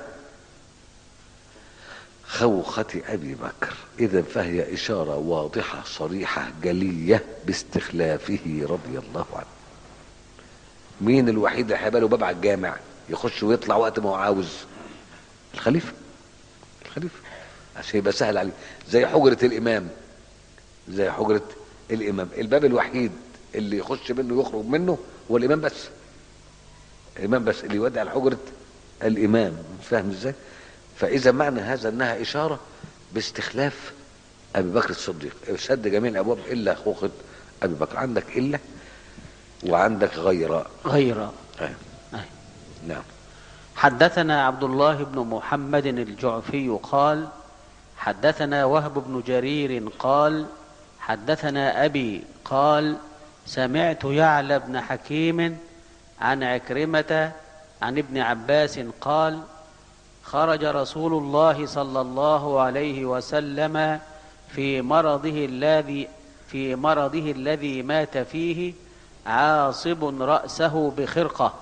خوخة أبي بكر إذا فهي إشارة واضحة صريحة جلية باستخلافه رضي الله عنه مين الوحيد اللي هيبقى له باب على الجامع يخش ويطلع وقت ما هو عاوز الخليفة الخليفة عشان يبقى سهل عليه زي حجرة الإمام زي حجرة الإمام الباب الوحيد اللي يخش منه يخرج منه هو الإمام بس الإمام بس اللي يودي على حجرة الإمام فاهم إزاي؟ فإذا معنى هذا أنها إشارة باستخلاف أبي بكر الصديق سد جميع الأبواب إلا خوخة أبي بكر عندك إلا وعندك غير غير آه. أي. نعم حدثنا عبد الله بن محمد الجعفي قال حدثنا وهب بن جرير قال حدثنا أبي قال سمعت يعلى بن حكيم عن عكرمة عن ابن عباس قال خرج رسول الله صلى الله عليه وسلم في مرضه الذي في مرضه الذي مات فيه عاصب رأسه بخرقة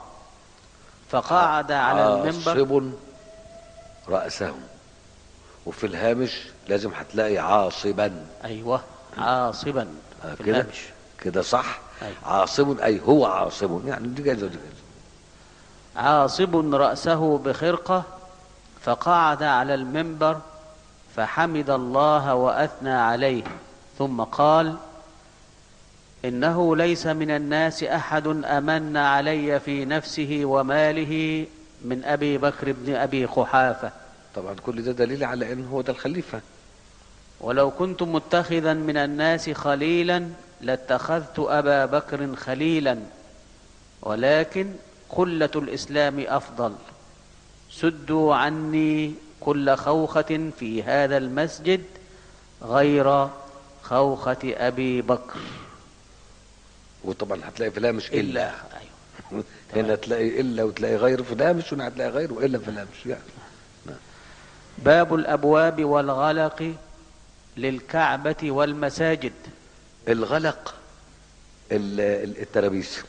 فقعد على المنبر عاصب رأسه وفي الهامش لازم هتلاقي عاصبا أيوة عاصبا آه، في كده الهامش كده صح أيوة. عاصب أي هو عاصب يعني دي جايزة ودي جايزة عاصب رأسه بخرقة فقعد على المنبر فحمد الله وأثنى عليه ثم قال إنه ليس من الناس أحد أمن علي في نفسه وماله من أبي بكر بن أبي قحافة طبعا كل ده دليل على ان هو ده الخليفة ولو كنت متخذا من الناس خليلا لاتخذت أبا بكر خليلا ولكن خلة الإسلام أفضل سدوا عني كل خوخة في هذا المسجد غير خوخة أبي بكر وطبعا هتلاقي في الهامش إلا إلا أيوة. هنا تلاقي إلا وتلاقي غير في الهامش وهنا هتلاقي غير وإلا في الهامش يعني باب الأبواب والغلق للكعبة والمساجد الغلق ال- ال- الترابيس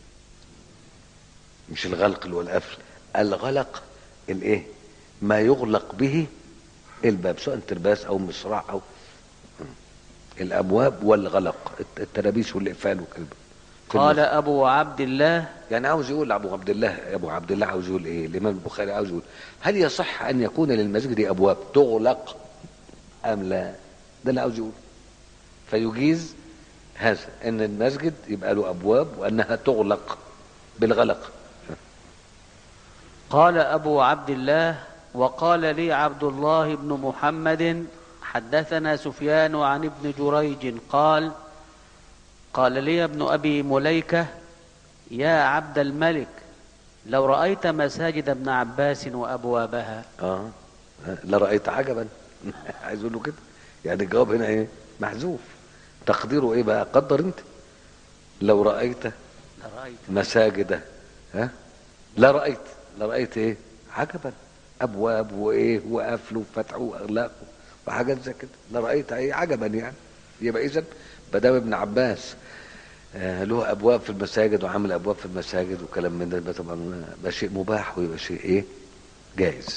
مش الغلق اللي هو القفل الغلق الايه ما يغلق به الباب سواء ترباس او مصراع او الابواب والغلق الت- الترابيس والاقفال وكده قال أبو عبد الله يعني عاوز يقول ابو عبد الله ابو عبد الله عاوز يقول ايه الامام البخاري عاوز يقول هل يصح ان يكون للمسجد ابواب تغلق ام لا ده اللي عاوز يقول فيجيز هذا ان المسجد يبقى له ابواب وانها تغلق بالغلق قال أبو عبد الله وقال لي عبد الله بن محمد حدثنا سفيان عن ابن جريج قال قال لي ابن أبي مليكة يا عبد الملك لو رأيت مساجد ابن عباس وأبوابها اه لرأيت عجبا عايز اقول له كده يعني الجواب هنا ايه محذوف تقديره ايه بقى قدر انت لو رأيت لرأيت مساجد ها لا رأيت لا رأيت ايه عجبا ابواب وايه وقفل وفتح واغلاق وحاجات زي كده لا رأيت ايه عجبا يعني يبقى اذا بدام ابن عباس آه له ابواب في المساجد وعامل ابواب في المساجد وكلام من ده يبقى طبعا يبقى شيء مباح ويبقى شيء ايه جائز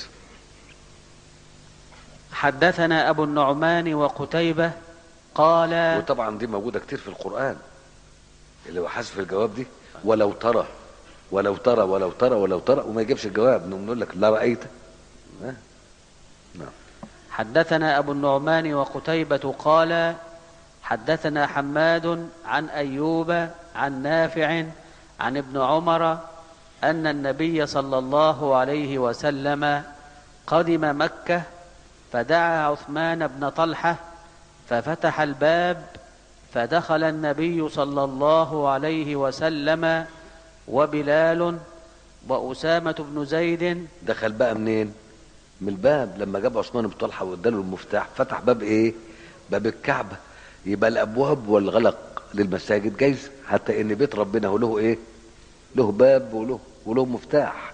حدثنا أبو النعمان وقتيبة قال وطبعا دي موجوده كتير في القران اللي هو حذف الجواب دي ولو ترى ولو ترى ولو ترى ولو ترى وما يجيبش الجواب نقوم نقول لك لا رايت ها؟ نعم حدثنا أبو النعمان وقتيبة قال حدثنا حماد عن أيوب عن نافع عن ابن عمر أن النبي صلى الله عليه وسلم قدم مكة فدعا عثمان بن طلحة ففتح الباب فدخل النبي صلى الله عليه وسلم وبلال وأسامة بن زيد دخل بقى منين من الباب لما جاب عثمان بن طلحه واداله المفتاح فتح باب ايه باب الكعبه يبقى الابواب والغلق للمساجد جايز حتى ان بيت ربنا هو له ايه له باب وله وله مفتاح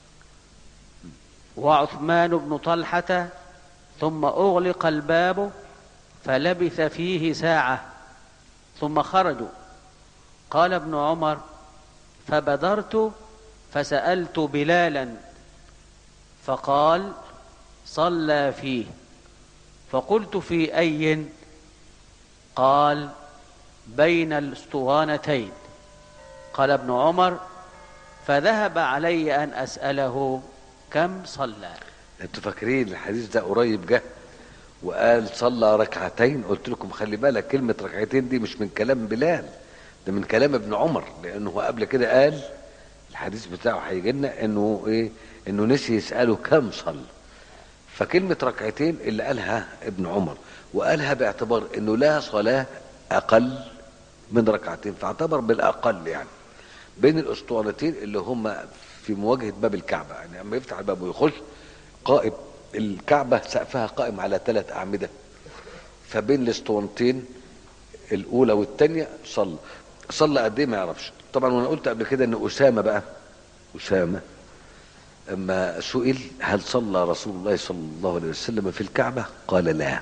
وعثمان بن طلحة ثم أغلق الباب فلبث فيه ساعة ثم خرجوا قال ابن عمر فبدرت فسألت بلالا فقال صلى فيه فقلت في أي قال بين الاسطوانتين قال ابن عمر فذهب علي أن أسأله كم صلى انتوا فاكرين الحديث ده قريب جه وقال صلى ركعتين قلت لكم خلي بالك كلمة ركعتين دي مش من كلام بلال ده من كلام ابن عمر لانه هو قبل كده قال الحديث بتاعه هيجي لنا انه ايه انه نسي يساله كم صلى فكلمة ركعتين اللي قالها ابن عمر وقالها باعتبار انه لا صلاة اقل من ركعتين فاعتبر بالاقل يعني بين الاسطوانتين اللي هم في مواجهة باب الكعبة يعني اما يفتح الباب ويخش قائم الكعبة سقفها قائم على ثلاث أعمدة فبين الاسطوانتين الأولى والثانية صلى صلى قد إيه ما يعرفش طبعا وأنا قلت قبل كده إن أسامة بقى أسامة أما سئل هل صلى رسول الله صلى الله عليه وسلم في الكعبة قال لا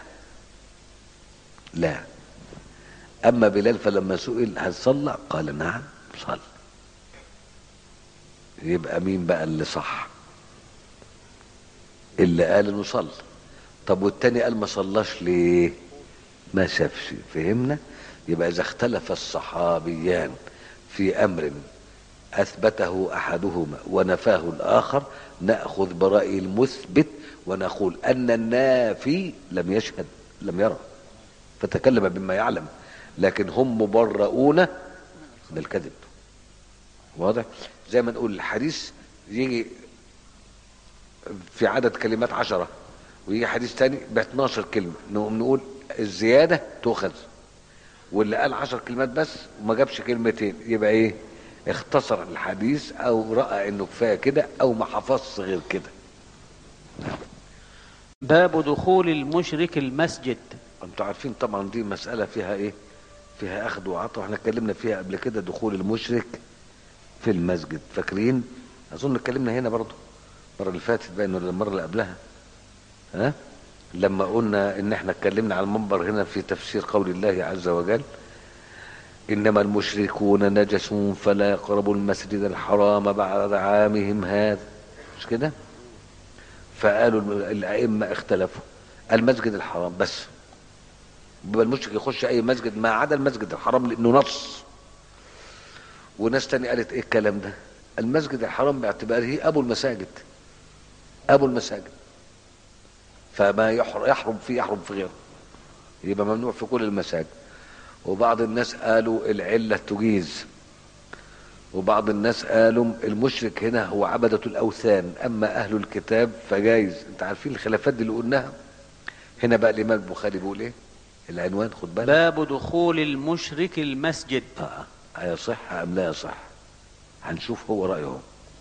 لا أما بلال فلما سئل هل صلى قال نعم صلى يبقى مين بقى اللي صح اللي قال انه صلى طب والتاني قال ما صلاش ليه ما شافش فهمنا يبقى اذا اختلف الصحابيان في امر اثبته احدهما ونفاه الاخر ناخذ براي المثبت ونقول ان النافي لم يشهد لم يرى فتكلم بما يعلم لكن هم مبرؤون من الكذب واضح زي ما نقول الحديث يجي في عدد كلمات عشرة ويجي حديث تاني ب 12 كلمة نقوم نقول الزيادة تؤخذ واللي قال 10 كلمات بس وما جابش كلمتين يبقى ايه اختصر الحديث او رأى انه كفاية كده او ما حفظش غير كده باب دخول المشرك المسجد انتوا عارفين طبعا دي مسألة فيها ايه فيها اخذ وعطاء واحنا اتكلمنا فيها قبل كده دخول المشرك في المسجد فاكرين اظن اتكلمنا هنا برضه المره اللي فاتت باين ولا المره اللي قبلها ها لما قلنا ان احنا اتكلمنا على المنبر هنا في تفسير قول الله عز وجل انما المشركون نجس فلا يقربوا المسجد الحرام بعد عامهم هذا مش كده فقالوا الائمه اختلفوا المسجد الحرام بس يبقى المشرك يخش اي مسجد ما عدا المسجد الحرام لانه نص وناس تاني قالت ايه الكلام ده المسجد الحرام باعتباره ابو المساجد ابو المساجد فما يحر- يحرم فيه يحرم في غيره يبقى ممنوع في كل المساجد وبعض الناس قالوا العلة تجيز وبعض الناس قالوا المشرك هنا هو عبدة الأوثان أما أهل الكتاب فجايز أنت عارفين الخلافات دي اللي قلناها هنا بقى الإمام البخاري بيقول إيه العنوان خد بالك باب دخول المشرك المسجد آه. هيصح أم لا يصح هنشوف هو رأيه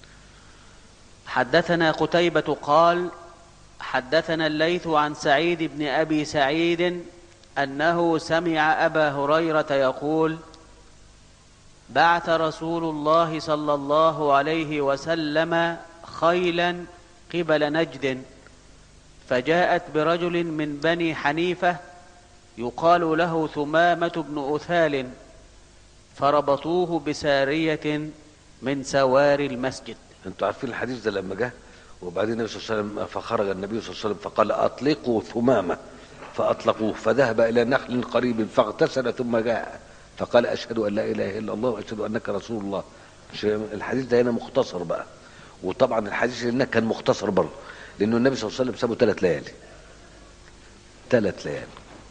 حدثنا قتيبة قال حدثنا الليث عن سعيد بن أبي سعيد أنه سمع أبا هريرة يقول بعث رسول الله صلى الله عليه وسلم خيلا قبل نجد فجاءت برجل من بني حنيفة يقال له ثمامة بن أثال فربطوه بسارية من سوار المسجد انتوا عارفين الحديث ده لما جه وبعدين النبي صلى الله عليه وسلم فخرج النبي صلى الله عليه وسلم فقال اطلقوا ثمامه فاطلقوه فذهب الى نخل قريب فاغتسل ثم جاء فقال اشهد ان لا اله الا الله واشهد انك رسول الله مش- الحديث ده هنا مختصر بقى وطبعا الحديث اللي هناك كان مختصر برضه لانه النبي صلى الله عليه وسلم سابه ثلاث ليالي ثلاث ليالي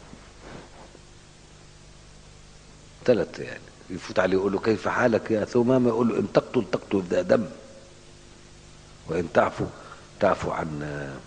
ثلاث ليالي يفوت عليه يقول له كيف حالك يا ثمامه يقول له ان تقتل تقتل ذا دم وإن تعفو تعفو عن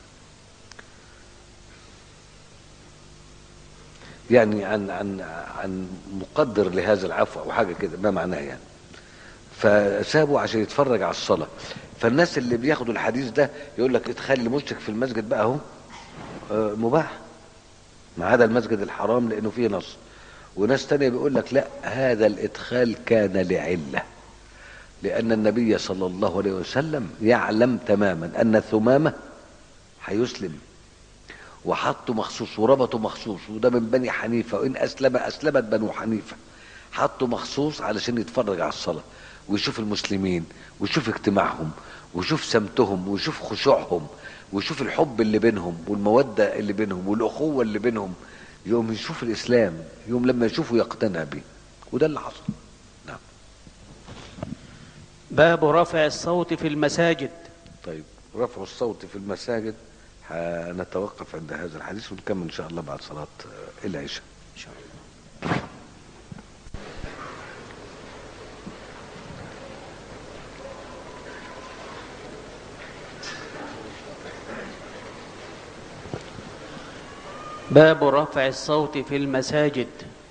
يعني عن عن عن مقدر لهذا العفو أو حاجة كده ما معناه يعني فسابوا عشان يتفرج على الصلاة فالناس اللي بياخدوا الحديث ده يقول لك ادخال المشرك في المسجد بقى اهو آه، مباح ما عدا المسجد الحرام لأنه فيه نص وناس تانية بيقول لك لا هذا الإدخال كان لعلة لأن النبي صلى الله عليه وسلم يعلم تماما أن ثمامة هيسلم وحطه مخصوص وربطه مخصوص وده من بني حنيفة وإن أسلم أسلمت بنو حنيفة حطه مخصوص علشان يتفرج على الصلاة ويشوف المسلمين ويشوف اجتماعهم ويشوف سمتهم ويشوف خشوعهم ويشوف الحب اللي بينهم والمودة اللي بينهم والأخوة اللي بينهم يوم يشوف الإسلام يوم لما يشوفه يقتنع به وده اللي حصل نعم باب رفع الصوت في المساجد طيب رفع الصوت في المساجد هنتوقف عند هذا الحديث ونكمل ان شاء الله بعد صلاه آه، العشاء إن شاء الله باب رفع الصوت في المساجد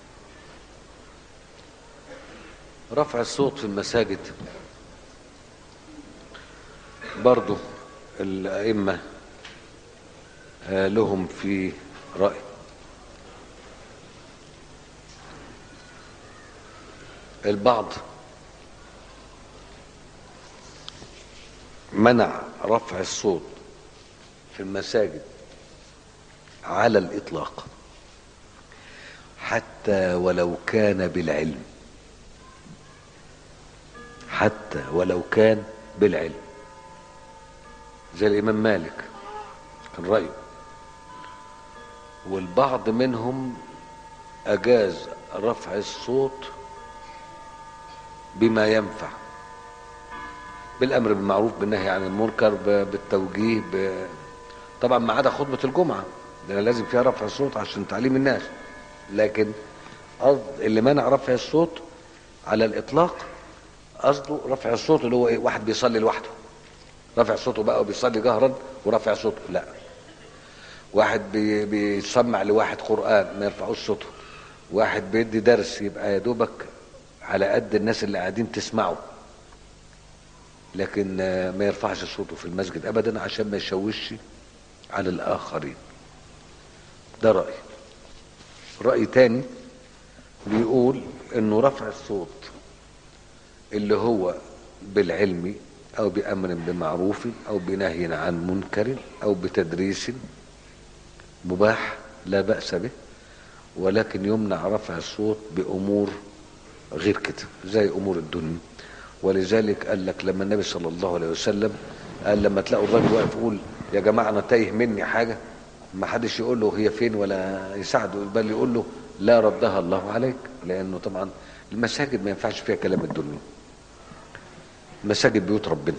رفع الصوت في المساجد برضو الأئمة آه، لهم في رأي البعض منع رفع الصوت في المساجد على الإطلاق حتى ولو كان بالعلم حتى ولو كان بالعلم زي الإمام مالك كان رأيه والبعض منهم أجاز رفع الصوت بما ينفع بالأمر بالمعروف بالنهي عن المنكر ب- بالتوجيه ب... طبعا ما عدا خطبة الجمعة لأن لازم فيها رفع الصوت عشان تعليم الناس لكن قصد اللي منع رفع الصوت على الإطلاق قصده رفع الصوت اللي هو ايه واحد بيصلي لوحده رفع صوته بقى وبيصلي جهرا ورفع صوته لا واحد بي بيسمع لواحد قرآن ما يرفعوش صوته واحد بيدي درس يبقى يا دوبك على قد الناس اللي قاعدين تسمعه لكن آه، ما يرفعش صوته في المسجد ابدا عشان ما يشوشش على الاخرين ده رأي رأي تاني بيقول انه رفع الصوت اللي هو بالعلم او بامر بمعروف او بنهي عن منكر او بتدريس مباح لا بأس به ولكن يمنع رفع الصوت بأمور غير كده زي أمور الدنيا ولذلك قال لك لما النبي صلى الله عليه وسلم قال لما تلاقوا الراجل واقف يقول يا جماعة أنا تايه مني حاجة ما حدش يقول له هي فين ولا يساعده بل يقول له لا ردها الله عليك لأنه طبعا المساجد ما ينفعش فيها كلام الدنيا مساجد بيوت ربنا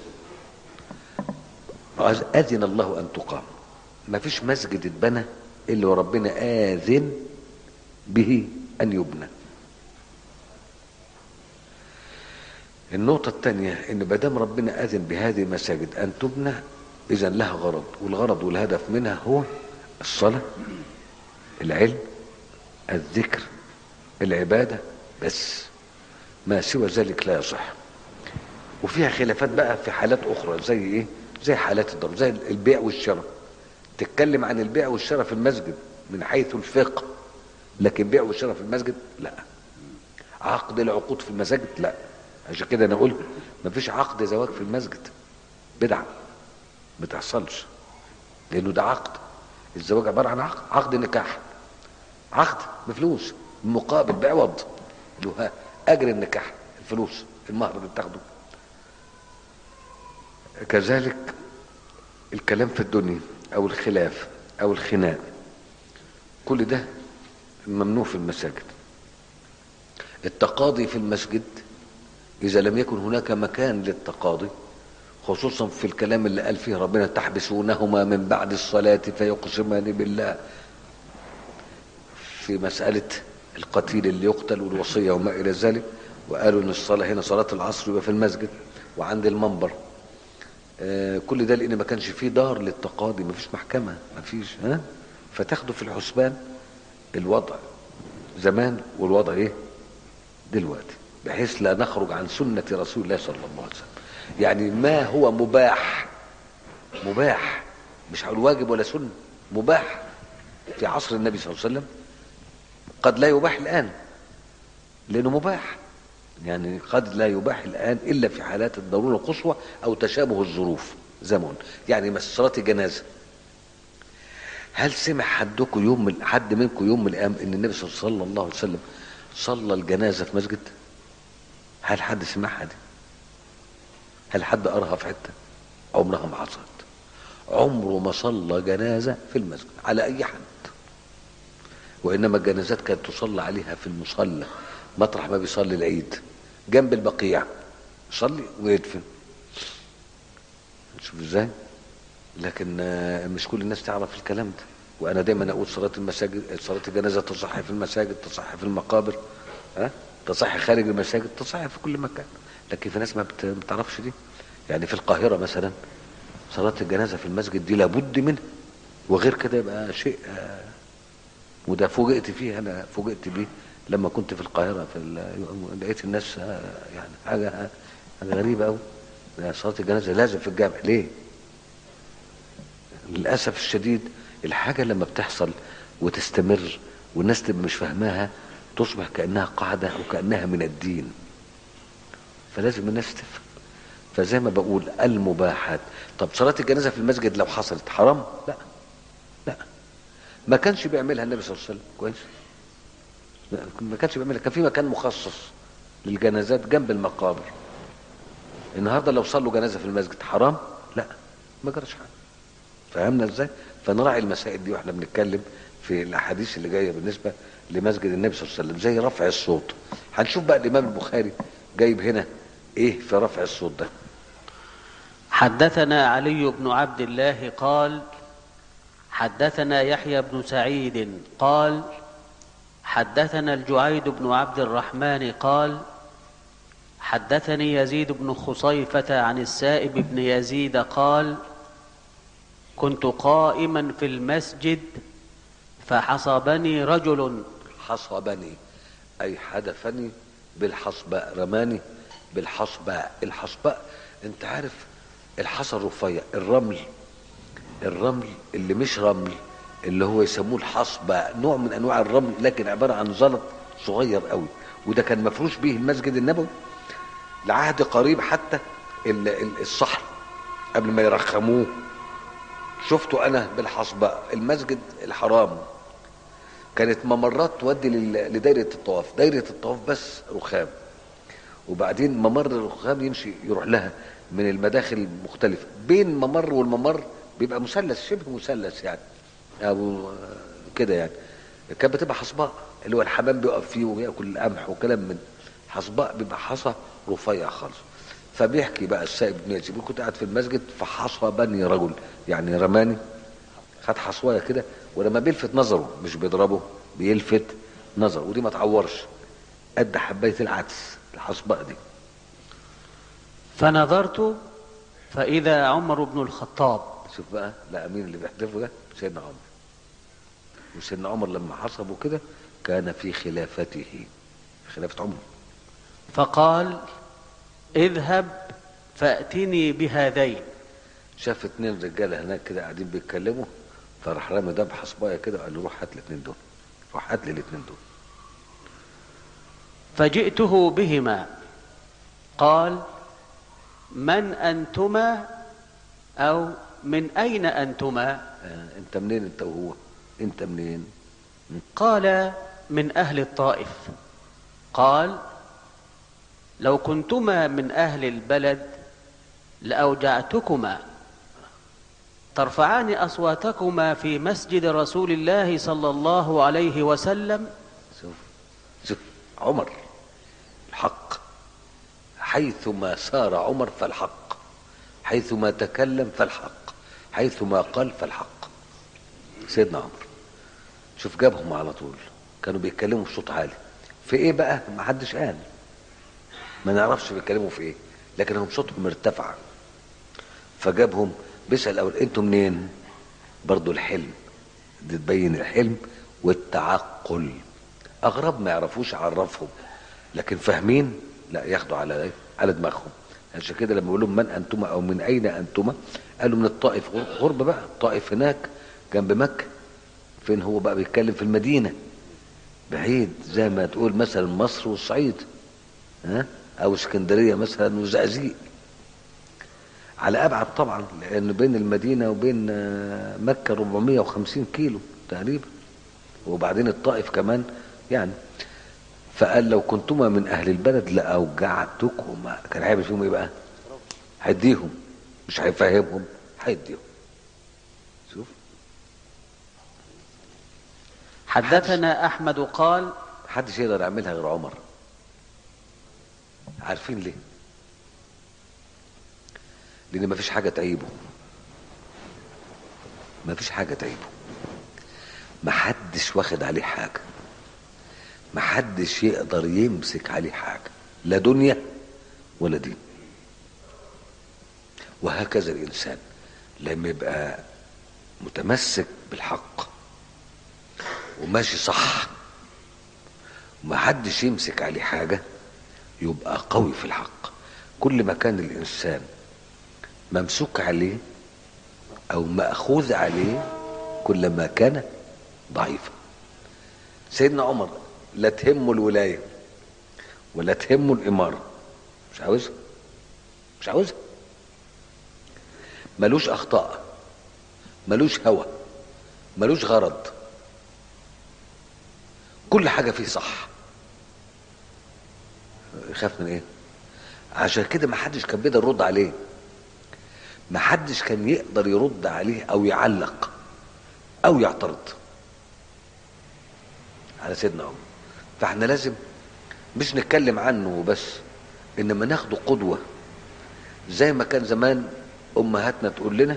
أذن الله أن تقام ما فيش مسجد اتبنى إلا وربنا آذن به أن يبنى النقطة الثانية إن ما دام ربنا أذن بهذه المساجد أن تبنى إذا لها غرض والغرض والهدف منها هو الصلاة العلم الذكر العبادة بس ما سوى ذلك لا يصح وفيها خلافات بقى في حالات أخرى زي إيه؟ زي حالات الضرب زي البيع والشراء تتكلم عن البيع والشراء في المسجد من حيث الفقه لكن بيع والشراء في المسجد لا عقد العقود في المساجد لا عشان كده انا قلت مفيش عقد زواج في المسجد بدعه ما تحصلش لانه ده عقد الزواج عباره عن عقد عقد نكاح عقد بفلوس مقابل بعوض اللي هو اجر النكاح الفلوس المهر اللي بتاخده كذلك الكلام في الدنيا او الخلاف او الخناق كل ده ممنوع في المساجد التقاضي في المسجد إذا لم يكن هناك مكان للتقاضي خصوصا في الكلام اللي قال فيه ربنا تحبسونهما من بعد الصلاة فيقسمان بالله في مسألة القتيل اللي يقتل والوصية وما إلى ذلك وقالوا إن الصلاة هنا صلاة العصر يبقى في المسجد وعند المنبر آه كل ده لأن ما كانش فيه دار للتقاضي ما فيش محكمة ما فيش ها فتاخدوا في الحسبان الوضع زمان والوضع ايه دلوقتي بحيث لا نخرج عن سنة رسول الله صلى الله عليه وسلم يعني ما هو مباح مباح مش هقول واجب ولا سنة مباح في عصر النبي صلى الله عليه وسلم قد لا يباح الآن لأنه مباح يعني قد لا يباح الآن إلا في حالات الضرورة القصوى أو تشابه الظروف زمن يعني مثل صلاة الجنازة هل سمع حدكم يوم من حد منكم يوم من الأيام إن النبي صلى الله عليه وسلم صلى الجنازة في مسجد هل حد سمعها دي هل حد قراها في حتة عمرها ما حصلت عمره ما صلى جنازة في المسجد على أي حد وإنما الجنازات كانت تصلى عليها في المصلى مطرح ما بيصلي العيد جنب البقيع يصلي ويدفن شوف ازاي لكن مش كل الناس تعرف الكلام ده وانا دايما اقول صلاه المساجد صلاه الجنازه تصح في المساجد تصح في المقابر ها تصح خارج المساجد تصح في كل مكان لكن في ناس ما بتعرفش دي يعني في القاهره مثلا صلاه الجنازه في المسجد دي لابد منها وغير كده يبقى شيء وده فوجئت فيه انا فوجئت بيه لما كنت في القاهره في لقيت الناس يعني حاجه حاجه غريبه قوي صلاه الجنازه لازم في الجامع ليه؟ للاسف الشديد الحاجه لما بتحصل وتستمر والناس تبقى مش فاهماها تصبح كانها قاعده او كانها من الدين فلازم الناس تفهم فزي ما بقول المباحات طب صلاه الجنازه في المسجد لو حصلت حرام لا لا ما كانش بيعملها النبي صلى الله عليه وسلم كويس ما كانش بيعملها كان في مكان مخصص للجنازات جنب المقابر النهارده لو صلوا جنازه في المسجد حرام لا ما جراش حاجه فهمنا ازاي فنراعي المسائل دي واحنا بنتكلم في الاحاديث اللي جايه بالنسبه لمسجد النبي صلى الله عليه وسلم زي رفع الصوت هنشوف بقى الامام البخاري جايب هنا ايه في رفع الصوت ده حدثنا علي بن عبد الله قال حدثنا يحيى بن سعيد قال حدثنا الجعيد بن عبد الرحمن قال حدثني يزيد بن خصيفة عن السائب بن يزيد قال كنت قائما في المسجد فحصبني رجل حصبني اي حدفني بالحصباء رماني بالحصباء الحصباء انت عارف الحصى الرفيع الرمل الرمل اللي مش رمل اللي هو يسموه الحصباء نوع من انواع الرمل لكن عباره عن زلط صغير قوي وده كان مفروش به المسجد النبوي لعهد قريب حتى الصحن قبل ما يرخموه شفته انا بالحصباء المسجد الحرام كانت ممرات تودي لل- لدايره الطواف دايره الطواف بس رخام وبعدين ممر الرخام يمشي يروح لها من المداخل المختلفه بين ممر والممر بيبقى مثلث شبه مثلث يعني او كده يعني كانت بتبقى حصباء اللي هو الحمام بيقف فيه وياكل القمح وكلام من حصباء بيبقى حصى رفيع خالص فبيحكي بقى السائب بن يزيد بيقول كنت قاعد في المسجد فحصى بني رجل يعني رماني خد حصوايه كده ولما بيلفت نظره مش بيضربه بيلفت نظره ودي ما تعورش قد حبايه العدس الحصباء دي فنظرت فإذا عمر بن الخطاب شوف بقى لا مين اللي بيحدفه ده سيدنا عمر وسيدنا عمر لما حصبه كده كان في خلافته في خلافه عمر فقال اذهب فأتني بهذين شاف اتنين رجاله هناك كده قاعدين بيتكلموا فراح رامي ده بحصبايه كده وقال له روح هات الاتنين دول روح هات لي الاتنين دول فجئته بهما قال من أنتما أو من أين أنتما آه انت منين انت وهو انت منين قال من أهل الطائف قال لو كنتما من أهل البلد لأوجعتكما ترفعان أصواتكما في مسجد رسول الله صلى الله عليه وسلم شوف شوف عمر الحق حيثما سار عمر فالحق حيثما تكلم فالحق حيثما قال فالحق سيدنا عمر شوف جابهم على طول كانوا بيتكلموا بصوت عالي في ايه بقى ما حدش قال ما نعرفش بيتكلموا في ايه لكن هم صوتهم ارتفع فجابهم بيسأل الاول انتوا منين برضو الحلم دي تبين الحلم والتعقل اغرب ما يعرفوش عرفهم لكن فاهمين لا ياخدوا على ايه على دماغهم عشان كده لما بيقول لهم من انتما او من اين انتما قالوا من الطائف غربه بقى الطائف هناك جنب مكه فين هو بقى بيتكلم في المدينه بعيد زي ما تقول مثلا مصر والصعيد ها او اسكندريه مثلا وزقازيق على ابعد طبعا لان بين المدينه وبين آه، مكه 450 كيلو تقريبا وبعدين الطائف كمان يعني فقال لو كنتما من اهل البلد لاوجعتكما كان هيعمل فيهم ايه بقى؟ هيديهم مش هيفهمهم هيديهم شوف حدثنا أحمد قال محدش يقدر يعملها غير عمر عارفين ليه لان مفيش حاجه تعيبه مفيش حاجه تعيبه محدش واخد عليه حاجه محدش يقدر يمسك عليه حاجه لا دنيا ولا دين وهكذا الانسان لما يبقى متمسك بالحق وماشي صح ومحدش يمسك عليه حاجة يبقى قوي في الحق كل ما كان الإنسان ممسوك عليه أو مأخوذ عليه كل ما كان ضعيفا سيدنا عمر لا تهمه الولاية ولا تهمه الإمارة مش عاوزها مش عاوزها ملوش أخطاء ملوش هوى ملوش غرض كل حاجة فيه صح يخاف من ايه عشان كده ما حدش كان بيقدر يرد عليه ما حدش كان يقدر يرد عليه او يعلق او يعترض على سيدنا عمر فاحنا لازم مش نتكلم عنه وبس انما ناخده قدوة زي ما كان زمان امهاتنا تقول لنا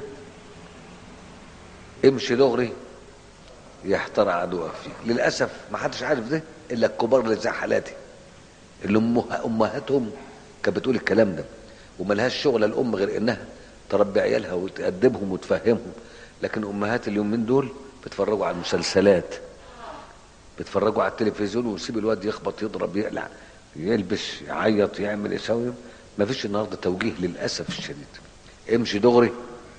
امشي دغري يحتار عدوك فيك للاسف ما حدش عارف ده الا الكبار اللي زي حالاتي اللي أمه- امهاتهم كانت بتقول الكلام ده وملهاش شغل الام غير انها تربي عيالها وتأدبهم وتفهمهم لكن امهات اليومين دول بيتفرجوا على المسلسلات بيتفرجوا على التلفزيون ويسيب الواد يخبط يضرب يقلع يلبس يعيط يعمل يسوي ما فيش النهارده توجيه للاسف الشديد امشي دغري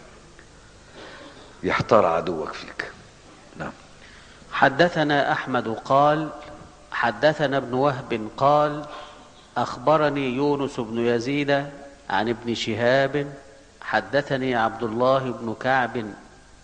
يحتار عدوك فيك نعم حدثنا أحمد قال حدثنا ابن وهب قال أخبرني يونس بن يزيد عن ابن شهاب حدثني عبد الله بن كعب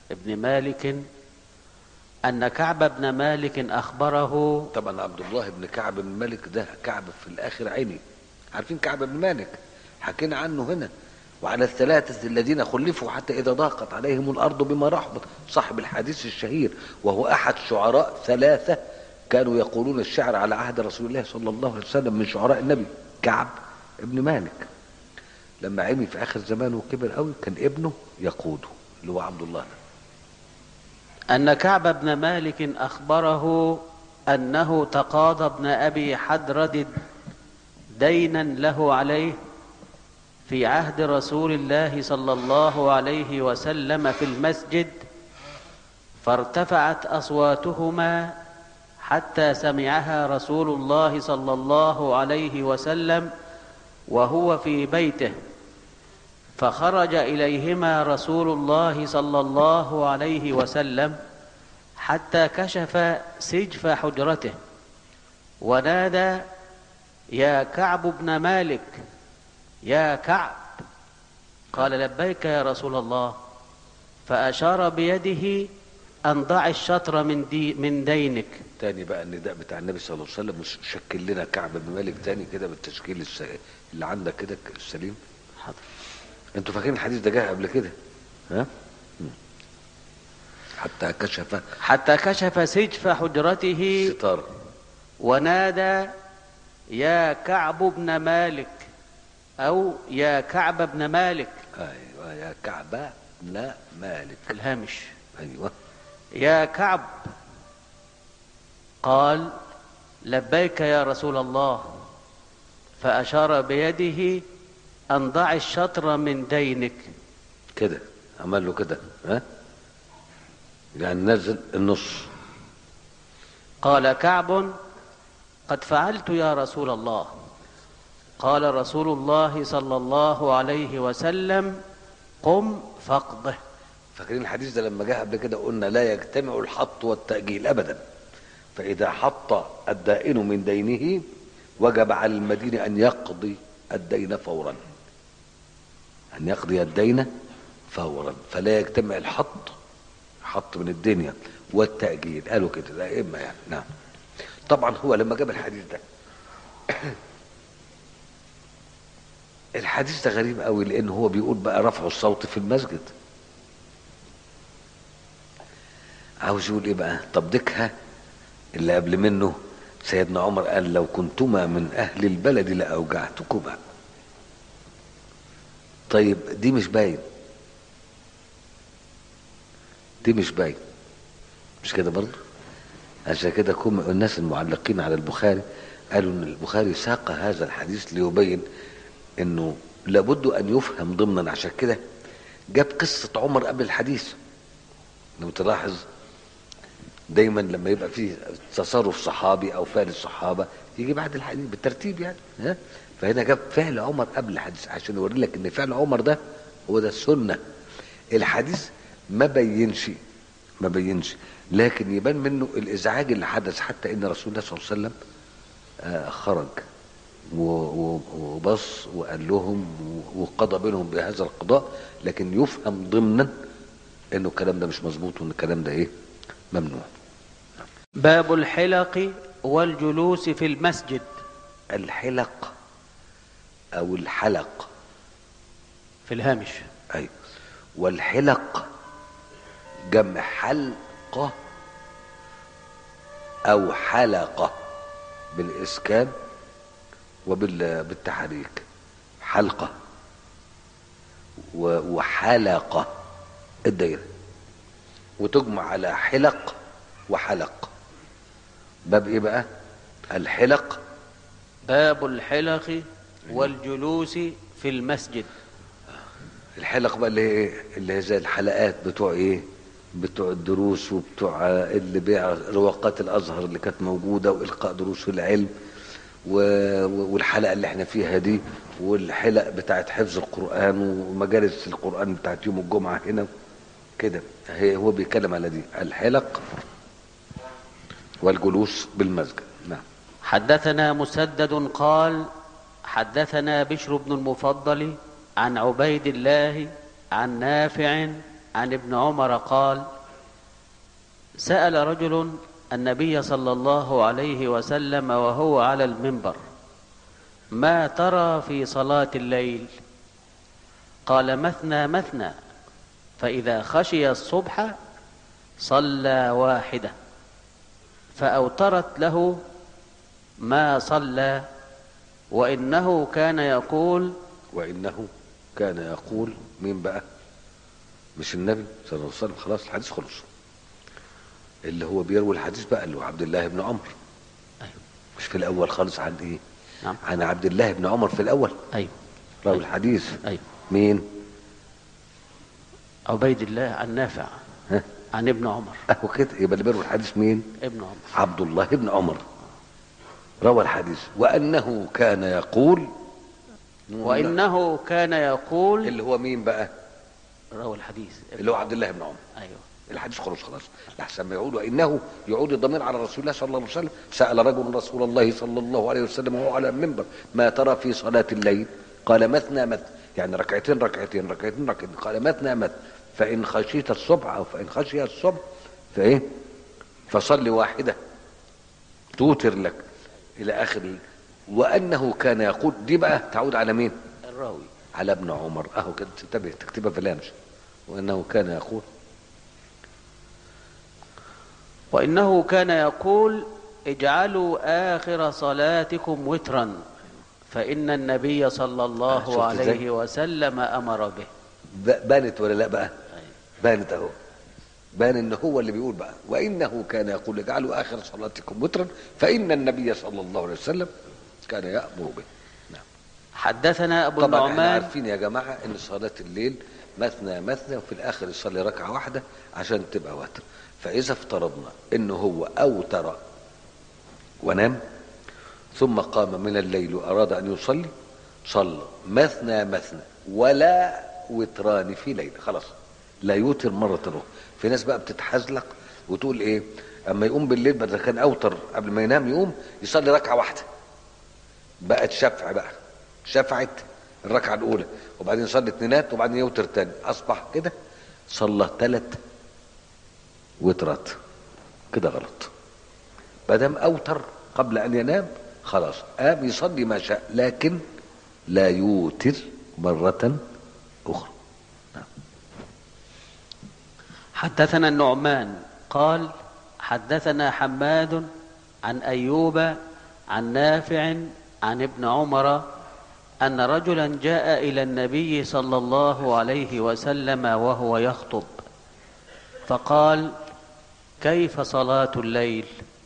بن مالك أن كعب بن مالك أخبره طبعا عبد الله بن كعب بن مالك ده كعب في الاخر عيني عارفين كعب بن مالك حكينا عنه هنا وعلى الثلاثة الذين خلفوا حتى إذا ضاقت عليهم الأرض بما رحبت صاحب الحديث الشهير وهو أحد شعراء ثلاثة كانوا يقولون الشعر على عهد رسول الله صلى الله عليه وسلم من شعراء النبي كعب ابن مالك لما عمي في آخر زمانه وكبر قوي كان ابنه يقوده اللي هو عبد الله ده أن كعب بن مالك أخبره أنه تقاضى ابن أبي حدرد دينا له عليه في عهد رسول الله صلى الله عليه وسلم في المسجد فارتفعت أصواتهما حتى سمعها رسول الله صلى الله عليه وسلم وهو في بيته فخرج إليهما رسول الله صلى الله عليه وسلم حتى كشف سجف حجرته ونادى يا كعب بن مالك يا كعب قال لبيك يا رسول الله فأشار بيده أن ضع الشطر من, دي من دينك تاني بقى النداء بتاع النبي صلى الله عليه وسلم مش شكل لنا كعب بن مالك تاني كده بالتشكيل الس... اللي عندك كده السليم حاضر انتوا فاكرين الحديث ده جه قبل كده ها مم. حتى كشف حتى كشف سجف حجرته ستار ونادى يا كعب بن مالك أو يا كعب بن مالك ايوه يا كعب بن مالك في الهامش ايوه يا كعب قال لبيك يا رسول الله فأشار بيده أن ضع الشطر من دينك كده عمل له كده ها يعني نزل النص قال كعب قد فعلت يا رسول الله قال رسول الله صلى الله عليه وسلم قم فاقضه فاكرين الحديث ده لما جه قبل كده قلنا لا يجتمع الحط والتأجيل أبدا فإذا حط الدائن من دينه وجب على المدين أن يقضي الدين فورا أن يقضي الدين فورا فلا يجتمع الحط حط من الدنيا والتأجيل قالوا كده لا إما يعني نعم طبعا هو لما جاب الحديث ده الحديث ده غريب قوي لأن هو بيقول بقى رفع الصوت في المسجد عاوز يقول ايه بقى طب ديكها اللي قبل منه سيدنا عمر قال لو كنتما من اهل البلد لاوجعتكما طيب دي مش باين دي مش باين مش كده برضه عشان كده كم الناس المعلقين على البخاري قالوا ان البخاري ساق هذا الحديث ليبين انه لابد ان يفهم ضمنا عشان كده جاب قصة عمر قبل الحديث لو تلاحظ دايما لما يبقى فيه تصرف صحابي او فعل الصحابه يجي بعد الحديث بالترتيب يعني ها فهنا جاب فعل عمر قبل الحديث عشان يوري لك ان فعل عمر ده هو ده السنه الحديث ما بينش ما بينش لكن يبان منه الازعاج اللي حدث حتى ان رسول الله صلى الله عليه وسلم آه خرج و- و- وبص وقال لهم و- وقضى بينهم بهذا القضاء لكن يفهم ضمنا انه الكلام ده مش مظبوط وان الكلام ده ايه ممنوع باب الحلق والجلوس في المسجد الحلق او الحلق في الهامش ايوه والحلق جمع حلقه او حلقه بالاسكان وبالتحريك حلقه و- وحلقه الدايره وتجمع على حلق وحلق باب ايه بقى الحلق باب الحلق والجلوس في المسجد الحلق بقى اللي هي ايه اللي هي زي الحلقات بتوع ايه بتوع الدروس وبتوع اللي بيع رواقات الازهر اللي كانت موجوده والقاء دروس العلم و- و- والحلقه اللي احنا فيها دي والحلق بتاعت حفظ القران ومجالس القران بتاعت يوم الجمعه هنا كده هي هو بيتكلم على دي الحلق والجلوس بالمسجد نعم حدثنا مسدد قال حدثنا بشر بن المفضل عن عبيد الله عن نافع عن ابن عمر قال سأل رجل النبي صلى الله عليه وسلم وهو على المنبر ما ترى في صلاة الليل قال مثنى مثنى فإذا خشي الصبح صلى واحدة فأوترت له ما صلى وإنه كان يقول وإنه كان يقول مين بقى مش النبي صلى الله عليه وسلم خلاص الحديث خلص اللي هو بيروي الحديث بقى اللي هو عبد الله بن عمر أيوه مش في الأول خالص عن إيه نعم عن عبد الله بن عمر في الأول أيوه راوي الحديث أيوه مين عبيد الله عن نافع ها عن ابن عمر اهو كده يبقى اللي بيروي الحديث مين ابن عمر عبد الله بن عمر روى الحديث وأنه كان يقول وإنه كان يقول اللي هو مين بقى روى الحديث اللي هو عبد الله بن عمر أيوه الحديث خلص خلاص لحسن ما يعود وانه يعود الضمير على رسول الله صلى الله عليه وسلم سال رجل رسول الله صلى الله عليه وسلم وهو على المنبر ما ترى في صلاه الليل قال مثنى مثنى يعني ركعتين ركعتين ركعتين ركعتين قال مثنى مثنى فان خشيت الصبح او فان خشي الصبح فايه فصل واحده توتر لك الى اخر ال- وانه كان يقول دي بقى تعود على مين الراوي على ابن عمر اهو كده تنتبه تكتبها في الهامش وانه كان يقول وإنه كان يقول اجعلوا آخر صلاتكم وترا فإن النبي صلى آه، الله شفت إزاي؟ عليه وسلم أمر به ب- بانت ولا لا بقى بانت اهو بان ان هو اللي بيقول بقى وانه كان يقول اجعلوا اخر صلاتكم وترا فان النبي صلى الله عليه وسلم كان يامر به نعم حدثنا أبو طبعا احنا النعمان عارفين يا جماعه ان صلاه الليل مثنى مثنى وفي الاخر يصلي ركعه واحده عشان تبقى وتر فاذا افترضنا انه هو اوتر ونام ثم قام من الليل واراد ان يصلي صلى مثنى مثنى ولا وتران في ليله خلاص لا يوتر مره اخرى في ناس بقى بتتحزلق وتقول ايه اما يقوم بالليل بدل كان اوتر قبل ما ينام يقوم يصلي ركعه واحده بقت شفع بقى شفعت الركعه الاولى وبعدين يصلي اثنينات وبعدين يوتر تاني اصبح كده صلى ثلاث وترات كده غلط ما دام اوتر قبل ان ينام خلاص قام يصلي ما شاء لكن لا يوتر مرة أخرى حدثنا النعمان قال حدثنا حماد عن أيوب عن نافع عن ابن عمر أن رجلا جاء إلى النبي صلى الله عليه وسلم وهو يخطب فقال كيف صلاة الليل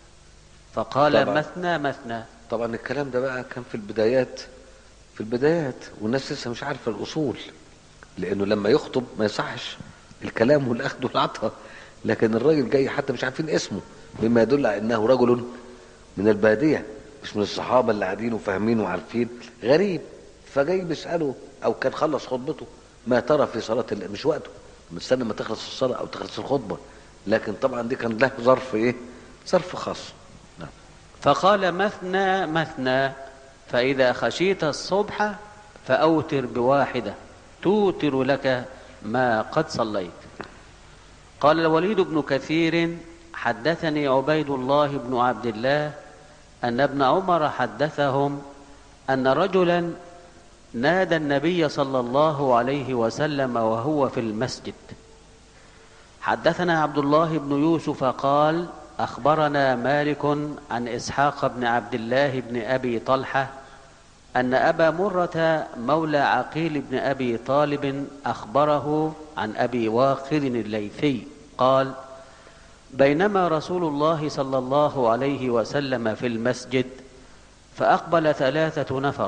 فقال طبعا. مثنى مثنى طبعا الكلام ده بقى كان في البدايات في البدايات والناس لسه مش عارفه الاصول لانه لما يخطب ما يصحش الكلام والاخذ والعطاء لكن الراجل جاي حتى مش عارفين اسمه مما يدل على انه رجل من الباديه مش من الصحابه اللي قاعدين وفاهمين وعارفين غريب فجاي بيساله او كان خلص خطبته ما ترى في صلاه الليل مش وقته مستني ما تخلص الصلاه او تخلص الخطبه لكن طبعا دي كان له ظرف ايه ظرف خاص نعم فقال مثنى مثنى فإذا خشيت الصبح فأوتر بواحدة توتر لك ما قد صليت قال الوليد بن كثير حدثني عبيد الله بن عبد الله أن ابن عمر حدثهم أن رجلا نادى النبي صلى الله عليه وسلم وهو في المسجد حدثنا عبد الله بن يوسف قال اخبرنا مالك عن اسحاق بن عبد الله بن ابي طلحه ان ابا مره مولى عقيل بن ابي طالب اخبره عن ابي واقد الليثي قال بينما رسول الله صلى الله عليه وسلم في المسجد فاقبل ثلاثه نفر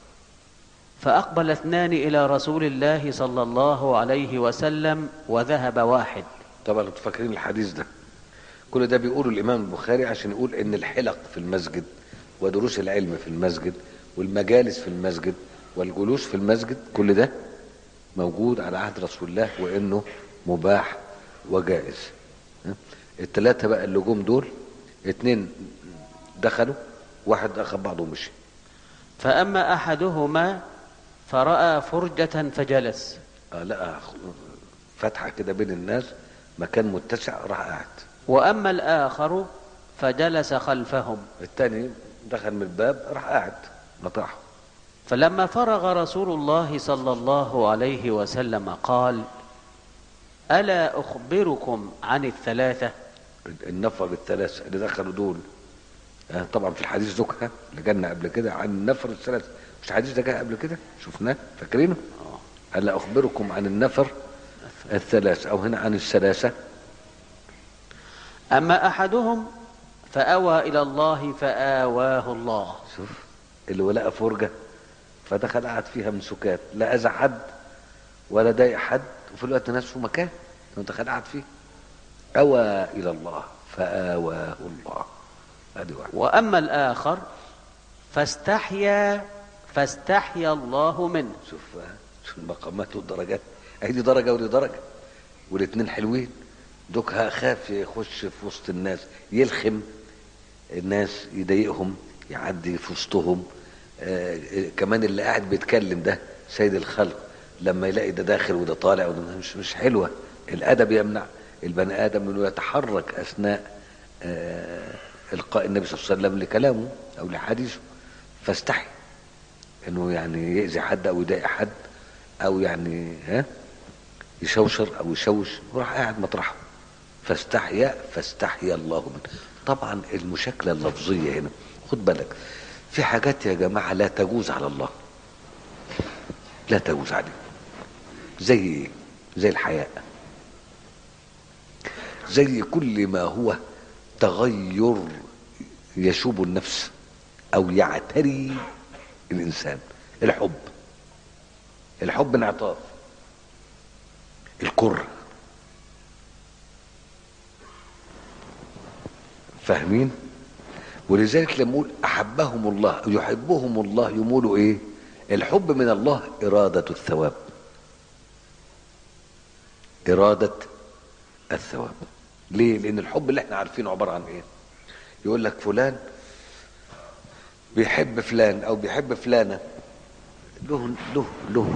فاقبل اثنان الى رسول الله صلى الله عليه وسلم وذهب واحد طبعا انتوا فاكرين الحديث ده كل ده بيقوله الامام البخاري عشان يقول ان الحلق في المسجد ودروس العلم في المسجد والمجالس في المسجد والجلوس في المسجد كل ده موجود على عهد رسول الله وانه مباح وجائز ها؟ التلاتة بقى اللي جم دول اتنين دخلوا واحد اخذ بعضه ومشي فأما أحدهما فرأى فرجة فجلس آه لا فتحه كده بين الناس مكان متسع راح قاعد وأما الآخر فجلس خلفهم التاني دخل من الباب راح قاعد مطرحه فلما فرغ رسول الله صلى الله عليه وسلم قال ألا أخبركم عن الثلاثة النفر الثلاثة اللي دخلوا دول آه، طبعا في الحديث ذكر اللي جالنا قبل كده عن النفر الثلاثة مش الحديث ده جاء قبل كده شفناه فاكرينه ألا أخبركم عن النفر الثلاثة أو هنا عن الثلاثة أما أحدهم فأوى إلى الله فآواه الله شوف اللي ولقى فرجة فدخل قعد فيها من سكات لا أذى حد ولا ضايق حد وفي الوقت نفسه مكان دخل قعد فيه أوى إلى الله فآواه الله ادي واحد وأما الآخر فاستحيا فاستحيا الله منه شوف شوف المقامات والدرجات اهي دي درجه ودي درجه والاثنين حلوين دوك خاف يخش في وسط الناس يلخم الناس يضايقهم يعدي في وسطهم آه آه، كمان اللي قاعد بيتكلم ده سيد الخلق لما يلاقي ده داخل وده طالع وده مش مش حلوه الادب يمنع البني ادم انه يتحرك اثناء آه القاء النبي صلى الله عليه وسلم لكلامه او لحديثه فاستحي انه يعني يأذي حد او يضايق حد او يعني ها يشوشر او يشوش وراح قاعد مطرحه فاستحيا فاستحيا الله منه طبعا المشاكله اللفظيه هنا خد بالك في حاجات يا جماعه لا تجوز على الله لا تجوز عليه زي ايه زي الحياء زي كل ما هو تغير يشوب النفس او يعتري الانسان الحب الحب انعطاف الكره فاهمين ولذلك لما نقول احبهم الله يحبهم الله يقولوا ايه الحب من الله اراده الثواب اراده الثواب ليه لان الحب اللي احنا عارفينه عباره عن ايه يقول لك فلان بيحب فلان او بيحب فلانه له له له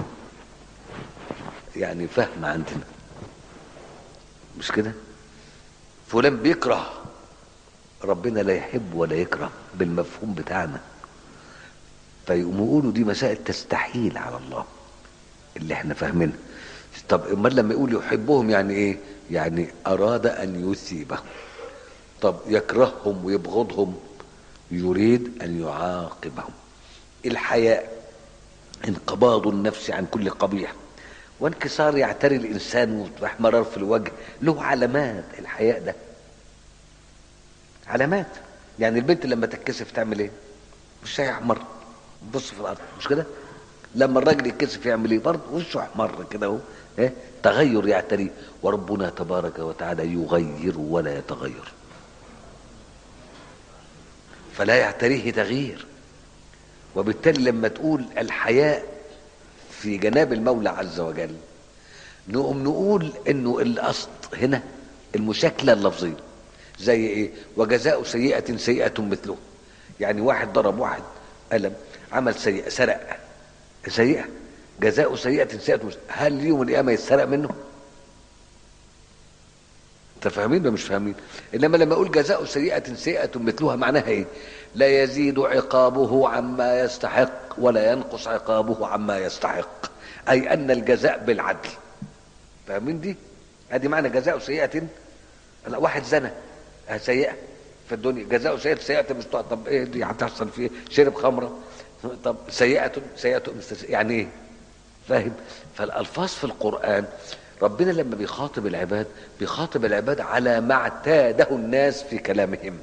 يعني فهم عندنا مش كده فلان بيكره ربنا لا يحب ولا يكره بالمفهوم بتاعنا فيقوموا يقولوا دي مسائل تستحيل على الله اللي احنا فاهمينها طب امال لما يقول يحبهم يعني ايه يعني اراد ان يثيبهم طب يكرههم ويبغضهم يريد ان يعاقبهم الحياء انقباض النفس عن كل قبيح وانكسار يعتري الانسان واحمرار في الوجه له علامات الحياء ده علامات يعني البنت لما تتكسف تعمل ايه وشها يحمر بص في الارض مش كده لما الراجل يتكسف يعمل ايه برضه وشه احمر كده اهو ايه تغير يعتري وربنا تبارك وتعالى يغير ولا يتغير فلا يعتريه تغيير وبالتالي لما تقول الحياء في جناب المولى عز وجل نقوم نقول انه الاصل هنا المشاكله اللفظيه زي ايه وجزاء سيئه سيئه مثله يعني واحد ضرب واحد قلم عمل سيئه سرق سيئه جزاء سيئه سيئه مثله هل يوم القيامه يتسرق منه انت فاهمين ولا مش فاهمين انما لما اقول جزاء سيئه سيئه مثلها معناها ايه لا يزيد عقابه عما يستحق ولا ينقص عقابه عما يستحق اي ان الجزاء بالعدل فاهمين دي ادي معنى جزاء سيئه لا واحد زنى آه سيئه في الدنيا جزاء سيئه سيئه مش طب ايه دي هتحصل فيه شرب خمره طب سيئه سيئه يعني ايه فاهم فالالفاظ في القران ربنا لما بيخاطب العباد بيخاطب العباد على ما اعتاده الناس في كلامهم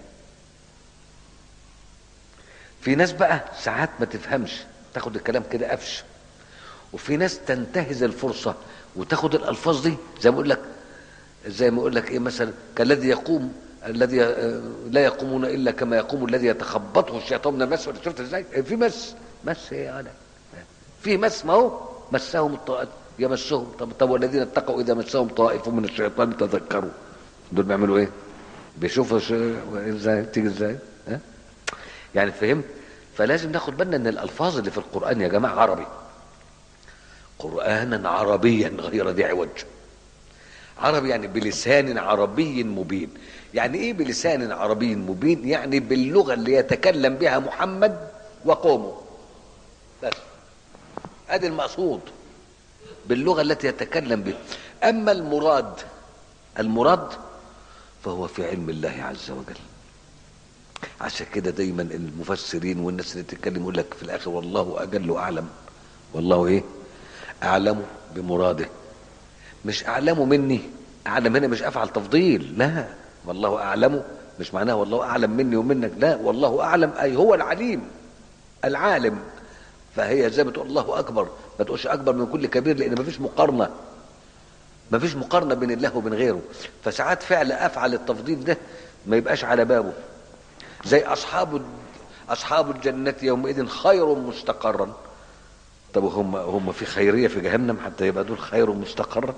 في ناس بقى ساعات ما تفهمش تاخد الكلام كده قفش وفي ناس تنتهز الفرصه وتاخد الالفاظ دي زي ما اقول لك زي ما اقول لك ايه مثلا كالذي يقوم الذي لا يقومون الا كما يقوم الذي يتخبطه الشيطان من المس شفت ازاي في مس مس ايه انا في مس ما هو مسهم الطائف يمسهم طب, طب والذين اتقوا اذا مسهم طائف من الشيطان تذكروا دول بيعملوا ايه بيشوفوا ازاي تيجي ازاي ها يعني فهمت فلازم ناخد بالنا ان الالفاظ اللي في القران يا جماعه عربي قرانا عربيا غير ذي عوج عربي يعني بلسان عربي مبين يعني ايه بلسان عربي مبين يعني باللغة اللي يتكلم بها محمد وقومه بس ادي المقصود باللغة التي يتكلم بها اما المراد المراد فهو في علم الله عز وجل عشان كده دايما المفسرين والناس اللي تتكلم يقول لك في الاخر والله اجل واعلم والله ايه اعلم بمراده مش اعلم مني اعلم هنا مش افعل تفضيل لا والله اعلم مش معناه والله اعلم مني ومنك لا والله اعلم اي هو العليم العالم فهي زي ما تقول الله اكبر ما تقولش اكبر من كل كبير لان مفيش مقارنه مفيش مقارنه بين الله وبين غيره فساعات فعل افعل التفضيل ده ما يبقاش على بابه زي اصحاب اصحاب الجنه يومئذ خير مستقرا طب هم هم في خيريه في جهنم حتى يبقى دول خير مستقرا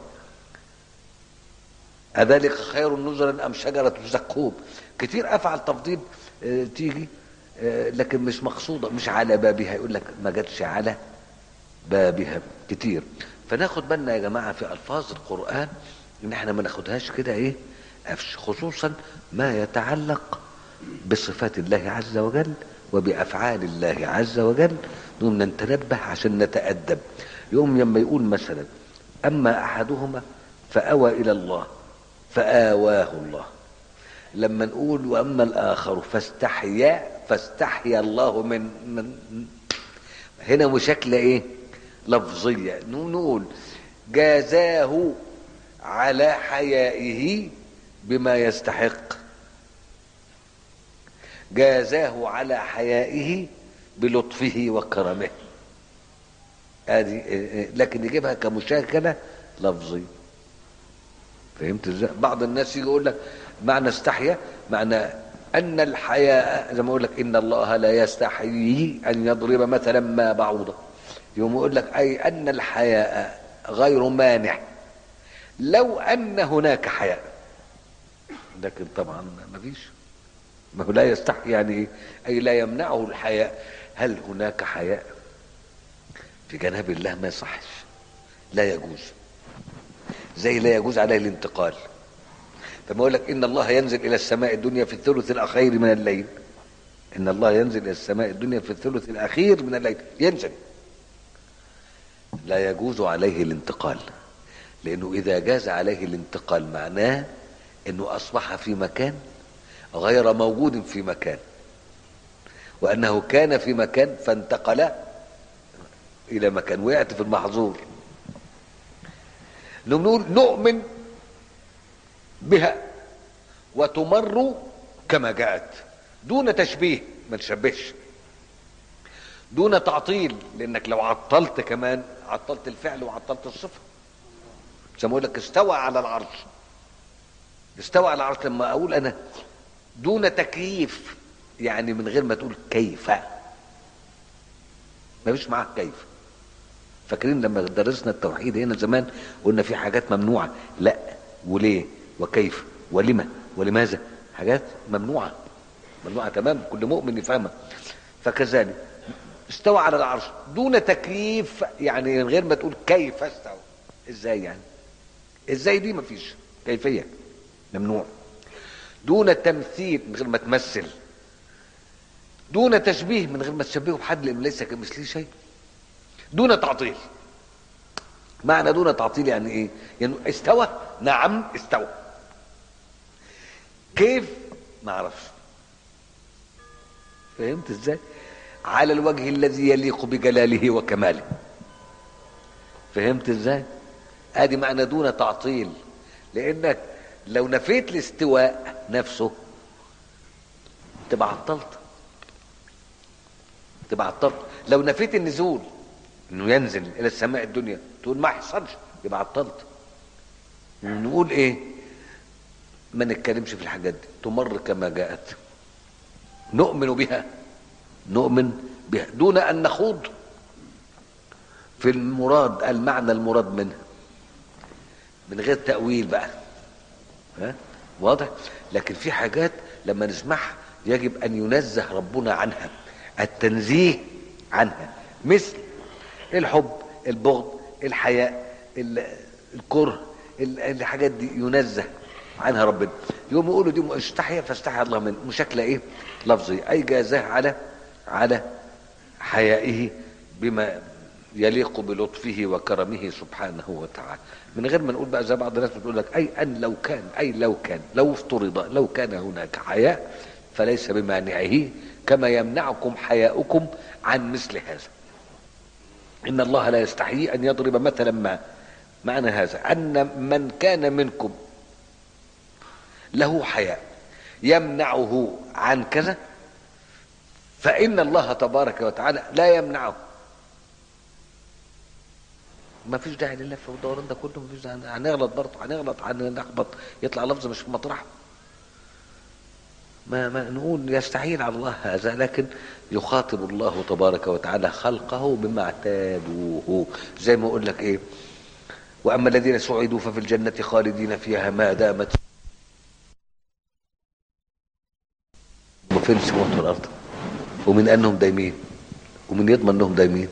أذلك خير نزلا أم شجرة زقوم كتير أفعل تفضيل آه، تيجي آه، لكن مش مقصودة مش على بابها يقول لك ما جاتش على بابها كتير فناخد بالنا يا جماعة في ألفاظ القرآن إن احنا ما ناخدهاش كده إيه قفش خصوصا ما يتعلق بصفات الله عز وجل وبأفعال الله عز وجل نقوم نتنبه عشان نتأدب يوم لما يقول مثلا أما أحدهما فأوى إلى الله فآواه الله لما نقول وأما الآخر فاستحيا فاستحيا الله من, من هنا مشكلة إيه لفظية نقول جازاه على حيائه بما يستحق جازاه على حيائه بلطفه وكرمه هذه لكن يجيبها كمشاكلة لفظية فهمت ازاي بعض الناس يجي يقول لك معنى استحيا معنى ان الحياء زي ما يقول لك ان الله لا يستحيي ان يضرب مثلا ما بعوضه يوم يقول لك اي ان الحياء غير مانع لو ان هناك حياء لكن طبعا ما فيش ما هو لا يستحي يعني ايه اي لا يمنعه الحياء هل هناك حياء في جناب الله ما يصحش لا يجوز زي لا يجوز عليه الانتقال فما يقول لك ان الله ينزل الى السماء الدنيا في الثلث الاخير من الليل ان الله ينزل الى السماء الدنيا في الثلث الاخير من الليل ينزل لا يجوز عليه الانتقال لانه اذا جاز عليه الانتقال معناه انه اصبح في مكان غير موجود في مكان وانه كان في مكان فانتقل الى مكان وقعت في المحظور نقول نؤمن بها وتمر كما جاءت دون تشبيه ما تشبهش دون تعطيل لانك لو عطلت كمان عطلت الفعل وعطلت الصفه زي ما اقول لك استوى على العرش استوى على العرش لما اقول انا دون تكييف يعني من غير ما تقول كيف ما فيش معاك كيف فاكرين لما درسنا التوحيد هنا زمان قلنا في حاجات ممنوعه لا وليه وكيف ولما ولماذا حاجات ممنوعه ممنوعه تمام كل مؤمن يفهمها فكذلك استوى على العرش دون تكييف يعني من غير ما تقول كيف استوى ازاي يعني ازاي دي مفيش كيفيه ممنوع دون تمثيل من غير ما تمثل دون تشبيه من غير ما تشبهه بحد لانه ليس كمثله شيء دون تعطيل معنى دون تعطيل يعني ايه يعني استوى نعم استوى كيف ما اعرفش فهمت ازاي على الوجه الذي يليق بجلاله وكماله فهمت ازاي ادي معنى دون تعطيل لانك لو نفيت الاستواء نفسه تبقى عطلت تبقى عطلت لو نفيت النزول انه ينزل الى السماء الدنيا تقول ما يحصلش يبقى عطلت نقول ايه ما نتكلمش في الحاجات دي تمر كما جاءت نؤمن بها نؤمن بها دون ان نخوض في المراد المعنى المراد منها من غير تأويل بقى ها واضح لكن في حاجات لما نسمعها يجب ان ينزه ربنا عنها التنزيه عنها مثل الحب البغض الحياء ال- الكره ال- الحاجات دي ينزه عنها ربنا يوم يقولوا دي استحيا فاستحيا الله منه مشكلة ايه لفظي اي جازاه على على حيائه بما يليق بلطفه وكرمه سبحانه وتعالى من غير ما نقول بقى زي بعض الناس بتقول لك اي ان لو كان اي لو كان لو افترض لو كان هناك حياء فليس بمانعه كما يمنعكم حياؤكم عن مثل هذا ان الله لا يستحيي ان يضرب مثلا ما معنى هذا ان من كان منكم له حياء يمنعه عن كذا فإن الله تبارك وتعالى لا يمنعه ما فيش داعي للف والدوران ده كله ما فيش داعي هنغلط برضه هنغلط هنلخبط يطلع لفظ مش في مطرحه ما, ما نقول يستحيل على الله هذا لكن يخاطب الله تبارك وتعالى خلقه بما اعتادوه زي ما اقول لك ايه واما الذين سعدوا ففي الجنه خالدين فيها ما دامت وفين السماوات والارض ومن انهم دايمين ومن يضمن انهم دايمين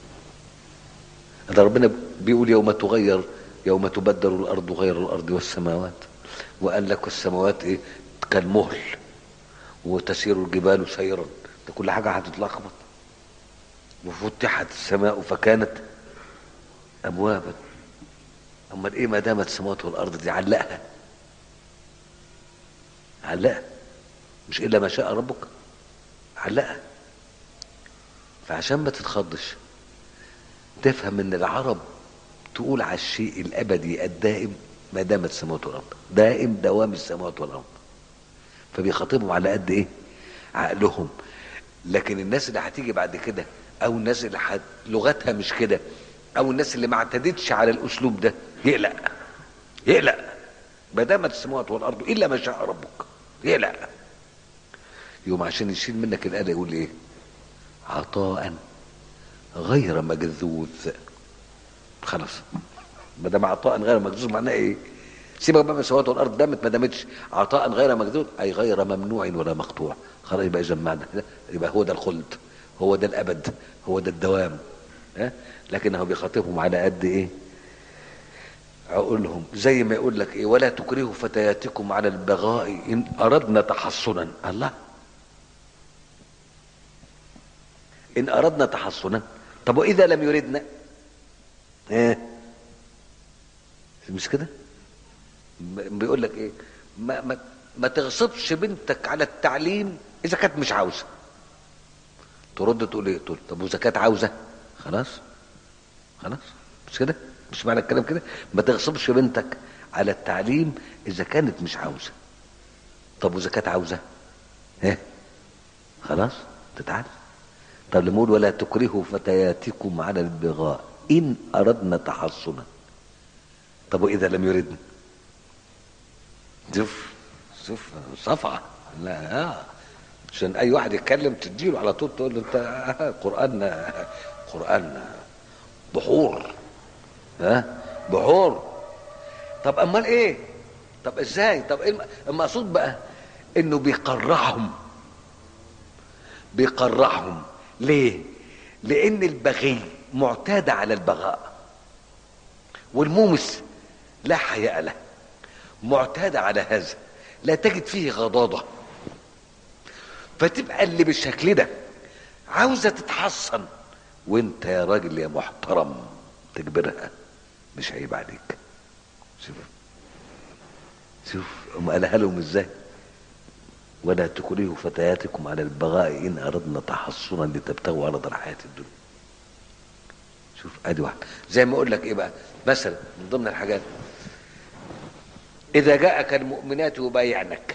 ده ربنا بيقول يوم تغير يوم تبدل الارض غير الارض والسماوات وقال لك السماوات ايه كالمهل وتسير الجبال سيرا ده كل حاجه هتتلخبط وفتحت السماء فكانت ابوابا امال ايه ما دامت السماوات والارض دي علقها علقها مش الا ما شاء ربك علقها فعشان ما تتخضش تفهم ان العرب تقول على الشيء الابدي الدائم ما دامت السماوات والارض دائم دوام السماوات والارض فبيخاطبهم على قد ايه عقلهم لكن الناس اللي هتيجي بعد كده او الناس اللي حت... لغتها مش كده او الناس اللي ما اعتدتش على الاسلوب ده يقلق يقلق ما دامت السماوات والارض الا ما شاء ربك يقلق يوم عشان يشيل منك القلق يقول ايه عطاء غير مجذوذ خلاص ما دام عطاء غير مجذوذ معناه ايه سيبك بقى من السماوات والارض دامت ما دامتش عطاء غير مجذوذ اي غير ممنوع ولا مقطوع خلاص يبقى اذا معنى يبقى هو ده الخلد هو ده الابد هو ده الدوام ها لكنه بيخاطبهم على قد ايه عقولهم زي ما يقول لك ايه ولا تكرهوا فتياتكم على البغاء ان اردنا تحصنا الله ان اردنا تحصنا طب واذا لم يردنا ايه مش كده بيقول لك ايه ما, ما, ما تغصبش بنتك على التعليم اذا كانت مش عاوزه ترد تقول ايه تقول طب واذا كانت عاوزه خلاص خلاص مش كده مش معنى الكلام كده ما تغصبش بنتك على التعليم اذا كانت مش عاوزه طب واذا كانت عاوزه ايه خلاص تتعلم طب لما يقول ولا تكرهوا فتياتكم على البغاء ان اردنا تحصنا طب واذا لم يردن شوف شوف صفعه لا آه. عشان اي واحد يتكلم تديله على طول تقول له انت آه قران قران بحور ها بحور طب امال ايه طب ازاي طب ايه المقصود بقى انه بيقرعهم بيقرعهم ليه لان البغي معتاد على البغاء والمومس لا حياء له معتاد على هذا لا تجد فيه غضاضة فتبقى اللي بالشكل ده عاوزة تتحصن وانت يا راجل يا محترم تجبرها مش عيب عليك شوف شوف هم قالها لهم ازاي ولا تكرهوا فتياتكم على البغاء ان اردنا تحصنا لتبتغوا عرض الحياه الدنيا شوف ادي واحد زي ما اقول لك ايه بقى مثلا من ضمن الحاجات اذا جاءك المؤمنات يبايعنك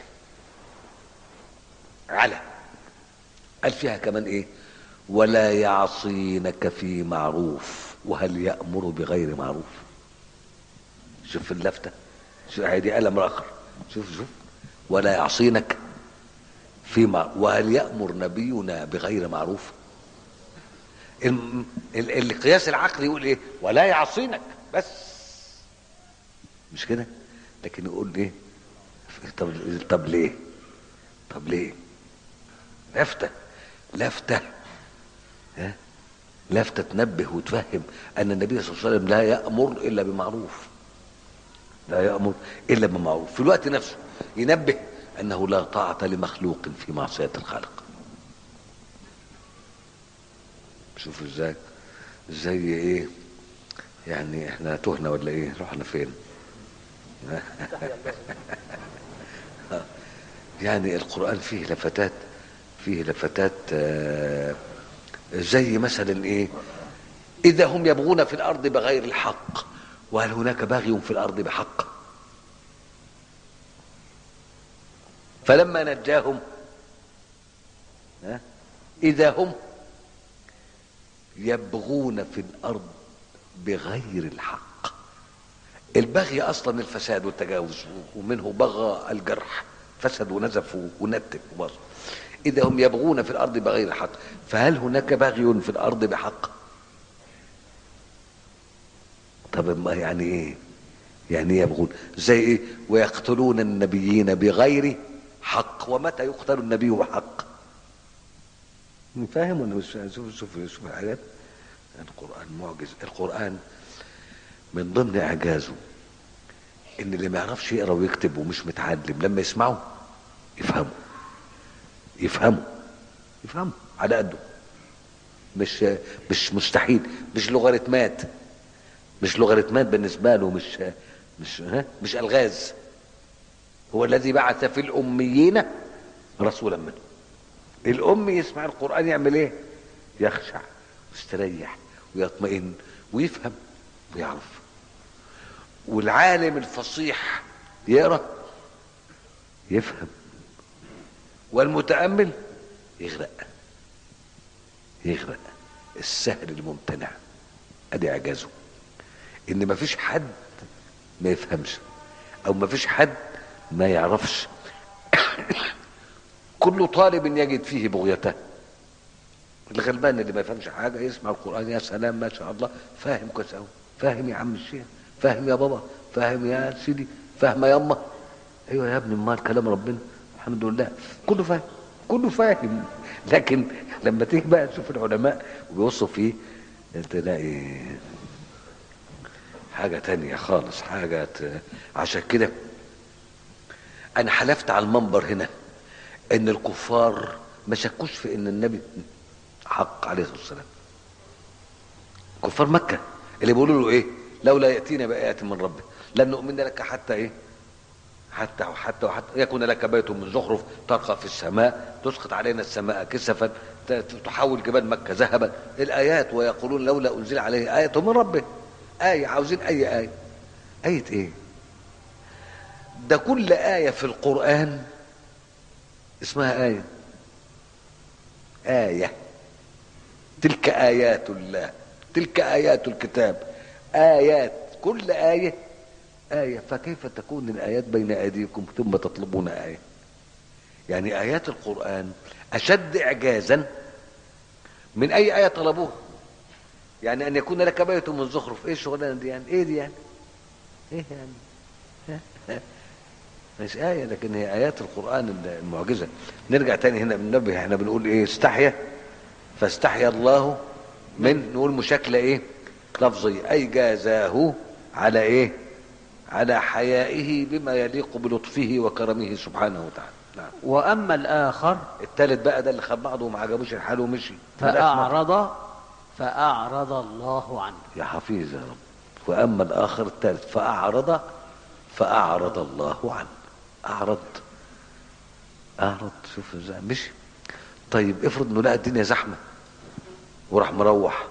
على قال فيها كمان ايه ولا يعصينك في معروف وهل يأمر بغير معروف شوف اللفتة شوف دي قلم آخر شوف شوف ولا يعصينك في معروف وهل يأمر نبينا بغير معروف القياس العقلي يقول ايه ولا يعصينك بس مش كده لكن يقول ايه طب طب ليه طب ليه لفته لفته ها لفته تنبه وتفهم ان النبي صلى الله عليه وسلم لا يامر الا بمعروف لا يأمر إلا بمعروف في الوقت نفسه ينبه أنه لا طاعة لمخلوق في معصية الخالق شوفوا ازاي زي ايه يعني احنا تهنا ولا ايه رحنا فين يعني القرآن فيه لفتات فيه لفتات آه، زي مثلا ايه اذا هم يبغون في الارض بغير الحق وهل هناك باغي في الارض بحق فلما نجاهم ها، اذا هم يبغون في الارض بغير الحق البغي اصلا الفساد والتجاوز ومنه بغى الجرح فسد ونزف ونتف وبصر اذا هم يبغون في الارض بغير الحق فهل هناك باغي في الارض بحق طب ما يعني ايه يعني ايه يبغون زي ايه ويقتلون النبيين بغير حق ومتى يقتل النبي بحق فاهم ولا مش فاهم؟ شوف شوف شوف الحاجات القرآن معجز القرآن من ضمن إعجازه إن اللي ما يعرفش يقرأ ويكتب ومش متعلم لما يسمعه يفهمه يفهمه يفهمه على قده مش مش مستحيل مش لوغاريتمات مش لوغاريتمات بالنسبة له مش مش ها مش ألغاز هو الذي بعث في الأميين رسولا منه الأم يسمع القرآن يعمل إيه؟ يخشع ويستريح ويطمئن ويفهم ويعرف والعالم الفصيح يقرأ يفهم والمتأمل يغرق يغرق السهل الممتنع ادي اعجازه ان مفيش حد ما يفهمش او مفيش حد ما يعرفش كل طالب يجد فيه بغيته الغلبان اللي ما يفهمش حاجه يسمع القران يا سلام ما شاء الله فاهم كويس قوي فاهم يا عم الشيخ فاهم يا بابا فاهم يا سيدي فاهم يا يما ايوه يا ابني امال كلام ربنا الحمد لله كله فاهم كله فاهم لكن لما تيجي بقى تشوف العلماء وبيوصوا فيه تلاقي حاجه تانية خالص حاجه ت... عشان كده انا حلفت على المنبر هنا ان الكفار ما شكوش في ان النبي حق عليه الصلاه والسلام كفار مكه اللي بيقولوا له ايه لولا ياتينا بايات من ربه لن نؤمن لك حتى ايه حتى وحتى وحتى يكون لك بيت من زخرف ترقى في السماء تسقط علينا السماء كسفا ت- تحول جبال مكه ذهبا الايات ويقولون لولا انزل عليه ايه من ربه ايه عاوزين اي ايه ايه ايه ده كل ايه في القران اسمها ايه ايه تلك ايات الله تلك ايات الكتاب ايات كل ايه آية فكيف تكون الآيات بين أيديكم ثم تطلبون آية يعني آيات القرآن أشد إعجازا من أي آية طلبوها يعني أن يكون لك بيت من زخرف إيه الشغلانة دي يعني إيه دي يعني إيه يعني مش آية لكن هي آيات القرآن المعجزة نرجع تاني هنا بننبه احنا بنقول إيه استحيا فاستحيا الله من نقول مشاكلة إيه لفظي أي جازاه على إيه على حيائه بما يليق بلطفه وكرمه سبحانه وتعالى نعم وأما الآخر التالت بقى ده اللي خد بعضه وما عجبوش الحال ومشي فأعرض فأعرض الله عنه يا حفيظ يا رب واما الاخر الثالث فاعرض فاعرض الله عنه اعرض اعرض شوف ازاي مشي طيب افرض انه لقى الدنيا زحمه وراح مروح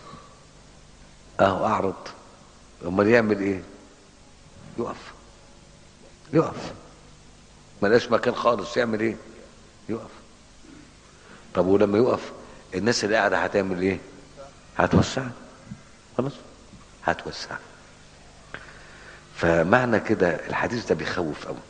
اهو اعرض امال يعمل ايه يقف يقف ملاش مكان خالص يعمل ايه يقف طب ولما يقف الناس اللي قاعده هتعمل ايه هتوسع خلاص هتوسع فمعنى كده الحديث ده بيخوف قوي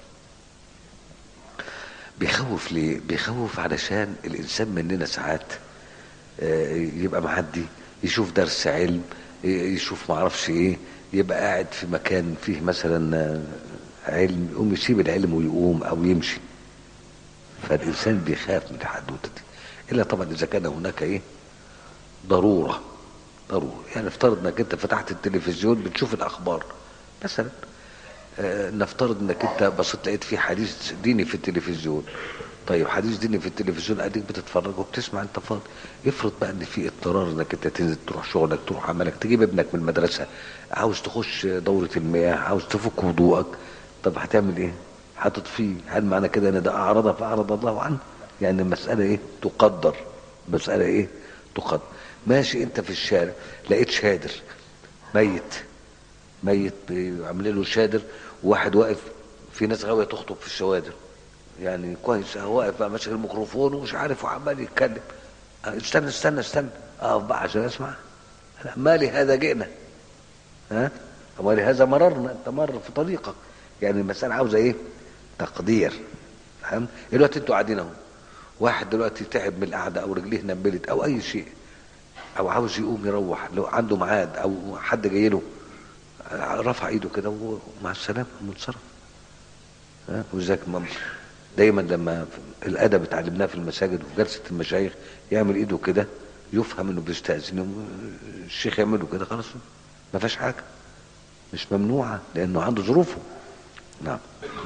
بيخوف ليه بيخوف علشان الانسان مننا ساعات آه، يبقى معدي يشوف درس علم ي- يشوف معرفش ايه يبقى قاعد في مكان فيه مثلا آه، علم يقوم يسيب العلم ويقوم او يمشي فالانسان بيخاف من الحدوته دي الا طبعا اذا كان هناك ايه ضروره ضروره يعني افترض انك انت فتحت التلفزيون بتشوف الاخبار مثلا آه، نفترض انك انت بصيت لقيت في حديث ديني في التلفزيون طيب حديث ديني في التلفزيون اديك بتتفرج وبتسمع انت فاضي افرض بقى ان في اضطرار انك انت تنزل تروح شغلك تروح عملك تجيب ابنك من المدرسه عاوز تخش دوره المياه عاوز تفك وضوءك طب هتعمل ايه هتطفيه هل معنى كده ان ده اعرض فاعرض الله عنه يعني المساله ايه تقدر مساله ايه تقدر ماشي انت في الشارع لقيت شادر ميت ميت عاملين له شادر وواحد واقف في ناس غاويه تخطب في الشوادر يعني كويس هو واقف بقى ماسك الميكروفون ومش عارف وعمال يتكلم آه، استنى استنى استنى اقف بقى عشان اسمع لا، ما لهذا جئنا ها ولهذا مررنا انت مر في طريقك يعني المسألة عاوزة ايه تقدير فاهم دلوقتي انتوا قاعدين اهو واحد دلوقتي تعب من القعدة او رجليه نبلت او اي شيء او عاوز يقوم يروح لو عنده ميعاد او حد جاي له رفع ايده كده ومع السلامة منصرف ها وذاك مم- دايما لما في الادب اتعلمناه في المساجد وفي جلسه المشايخ يعمل ايده كده يفهم انه بيستاذن الشيخ يعمله كده خلاص ما فيهاش حاجه مش ممنوعه لانه عنده ظروفه نعم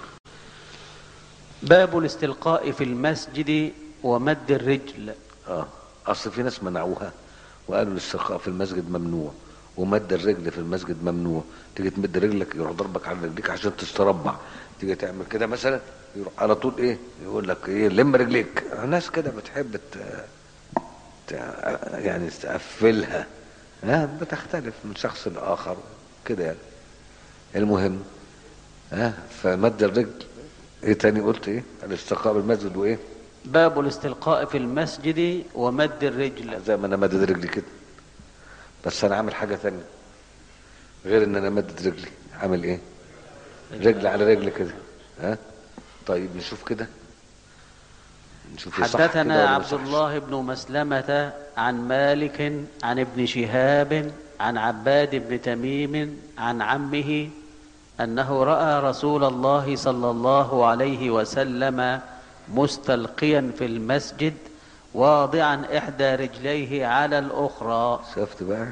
باب الاستلقاء في المسجد ومد الرجل اه اصل في ناس منعوها وقالوا الاسترخاء في المسجد ممنوع ومد الرجل في المسجد ممنوع تيجي تمد رجلك يروح ضربك على رجليك عشان تستربع تيجي تعمل كده مثلا يروح على طول ايه يقول لك ايه لم رجليك ناس كده بتحب ت... ت... يعني تقفلها ها بتختلف من شخص لاخر كده يعني المهم ها فمد الرجل ايه تاني قلت ايه الاسترخاء بالمسجد وايه باب الاستلقاء في المسجد ومد الرجل زي ما انا مدد رجلي كده بس انا عامل حاجه ثانيه غير ان انا مدد رجلي عامل ايه رجل على رجل كده ها طيب نشوف كده نشوف يصح كده حدثنا ولا ما عبد يصحش؟ الله بن مسلمة عن مالك عن ابن شهاب عن عباد بن تميم عن عمه أنه رأى رسول الله صلى الله عليه وسلم مستلقيا في المسجد واضعا إحدى رجليه على الأخرى شفت بقى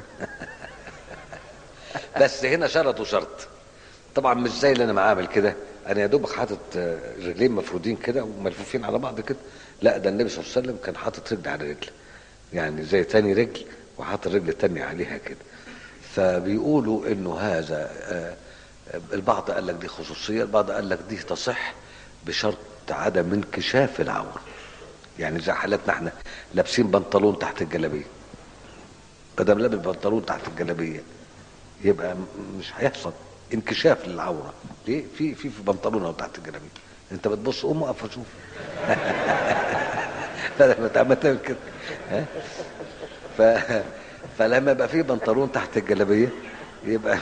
بس هنا شرط وشرط طبعا مش زي اللي انا معامل كده انا يا دوبك حاطط آه، رجلين مفرودين كده وملفوفين على بعض كده لا ده النبي صلى الله عليه وسلم كان حاطط رجل على رجل يعني زي تاني رجل وحاطط الرجل التانية عليها كده فبيقولوا انه هذا آه، البعض قال لك دي خصوصيه البعض قال لك دي تصح بشرط عدم انكشاف العوره يعني زي حالتنا احنا لابسين بنطلون تحت الجلابيه بدل لابس بنطلون تحت الجلابيه يبقى م- مش هيحصل انكشاف للعوره ليه في في في بنطلون او تحت الجلابيه انت بتبص قوم اقف وشوف بدل ما تعمل تعمل كده ها؟ ف فلما يبقى في بنطلون تحت الجلابيه يبقى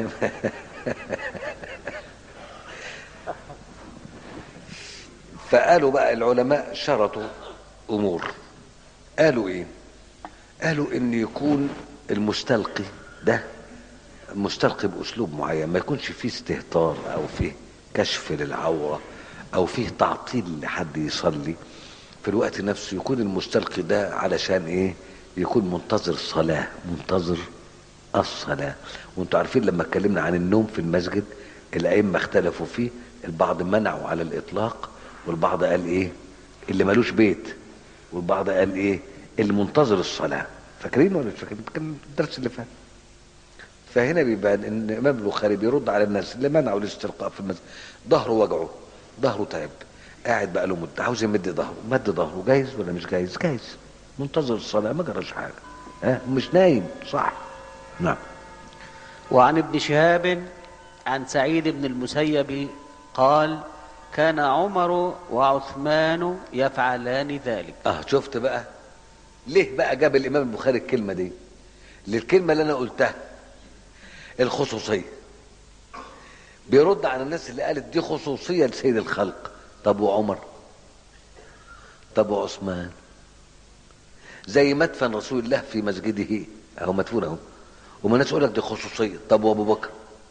فقالوا بقى العلماء شرطوا امور قالوا ايه قالوا ان يكون المستلقي ده مستلقي باسلوب معين ما يكونش فيه استهتار او فيه كشف للعوره او فيه تعطيل لحد يصلي في الوقت نفسه يكون المستلقي ده علشان ايه يكون منتظر صلاه منتظر الصلاه وانتوا عارفين لما اتكلمنا عن النوم في المسجد الائمه اختلفوا فيه البعض منعوا على الاطلاق والبعض قال ايه اللي ملوش بيت والبعض قال ايه اللي منتظر الصلاه فاكرين ولا مش فاكرين كان الدرس اللي فات فهنا بيبان ان الامام البخاري بيرد على الناس اللي منعوا الاستلقاء في المسجد ظهره وجعه ظهره تعب قاعد بقى له مده عاوز يمد ظهره مد ظهره جايز ولا مش جايز جايز منتظر الصلاه ما جراش حاجه ها مش نايم صح نعم وعن ابن شهاب عن سعيد بن المسيب قال كان عمر وعثمان يفعلان ذلك اه شفت بقى ليه بقى جاب الامام البخاري الكلمه دي للكلمه اللي انا قلتها الخصوصيه بيرد على الناس اللي قالت دي خصوصيه لسيد الخلق طب وعمر طب وعثمان زي مدفن رسول الله في مسجده اهو مدفون اهو وما الناس يقول لك دي خصوصيه طب وابو بكر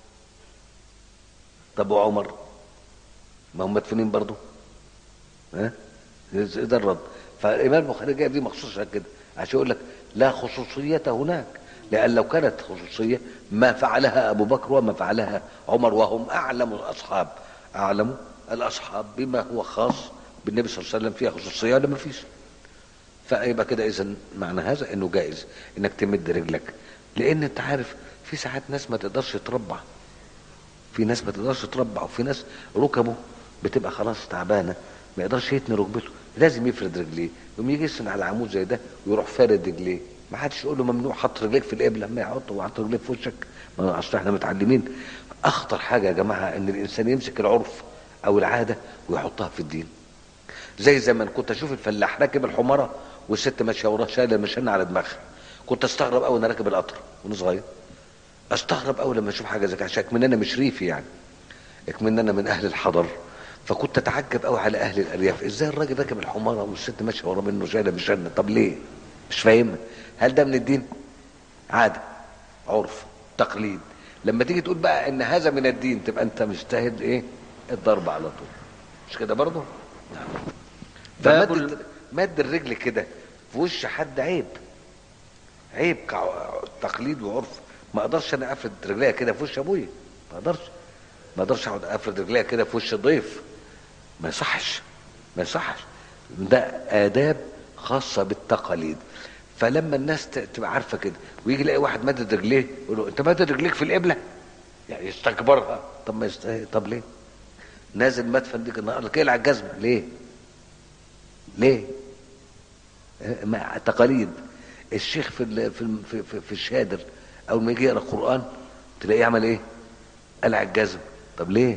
طب وعمر ما هم مدفونين برضه ها ده الرد فالامام البخاري جايب دي مخصوص عشان كده عشان يقول لك لا خصوصيه هناك لان لو كانت خصوصيه ما فعلها ابو بكر وما فعلها عمر وهم اعلم الاصحاب اعلم الاصحاب بما هو خاص بالنبي صلى الله عليه وسلم فيها خصوصيه ولا ما فيش فيبقى كده اذا معنى هذا انه جائز انك تمد رجلك لان انت عارف في ساعات ناس ما تقدرش تربع في ناس ما تقدرش تربع وفي ناس ركبه بتبقى خلاص تعبانه ما يقدرش يتني ركبته لازم يفرد رجليه يقوم يجي يسند على عمود زي ده ويروح فارد رجليه ما حدش يقول له ممنوع حط رجليك في القبله ما يحط وحط رجليك في وشك ما اصل احنا متعلمين اخطر حاجه يا جماعه ان الانسان يمسك العرف او العاده ويحطها في الدين زي زمان كنت اشوف الفلاح راكب الحماره والست ماشيه وراه شايله مشانه على دماغها كنت استغرب قوي انا راكب القطر وانا صغير استغرب قوي لما اشوف حاجه زي كده عشان من انا مش ريفي يعني اكمن انا من اهل الحضر فكنت اتعجب قوي على اهل الارياف ازاي الراجل راكب الحماره والست ماشيه ورا منه شايله مشانه طب ليه مش فاهمها هل ده من الدين عاده عرف تقليد لما تيجي تقول بقى ان هذا من الدين تبقى انت مجتهد ايه الضرب على طول مش كده برضه نعم باب فمد ال- مد الرجل كده في وش حد عيب عيب كع- تقليد وعرف ما اقدرش انا افرد رجليا كده في وش ابويا ما اقدرش ما اقدرش اقعد افرد رجليا كده في وش الضيف ما يصحش ما يصحش ده آداب خاصة بالتقاليد فلما الناس ت- تبقى عارفة كده ويجي يلاقي واحد مدد رجليه يقول له انت مدد رجليك في القبلة يعني يستكبرها طب ما يست... طب ليه نازل مدفن ديك النهار لك على الجزمة ليه ليه آه، مع تقاليد الشيخ في ال... في الم- في, في, في الشادر اول ما يجي يقرا القران تلاقيه عمل ايه قلع الجزم طب ليه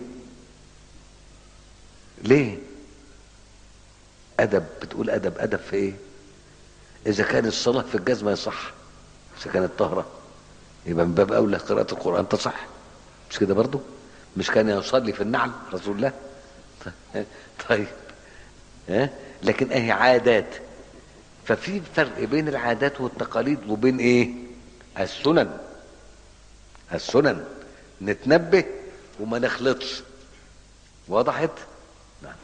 ليه ادب بتقول ادب ادب في ايه اذا كان الصلاه في الجزمه يصح اذا كانت طهره يبقى من باب اولى قراءه القران تصح مش كده برضو مش كان يصلي في النعل رسول الله طيب ها لكن اهي عادات ففي فرق بين العادات والتقاليد وبين ايه السنن السنن نتنبه وما نخلطش وضحت نعم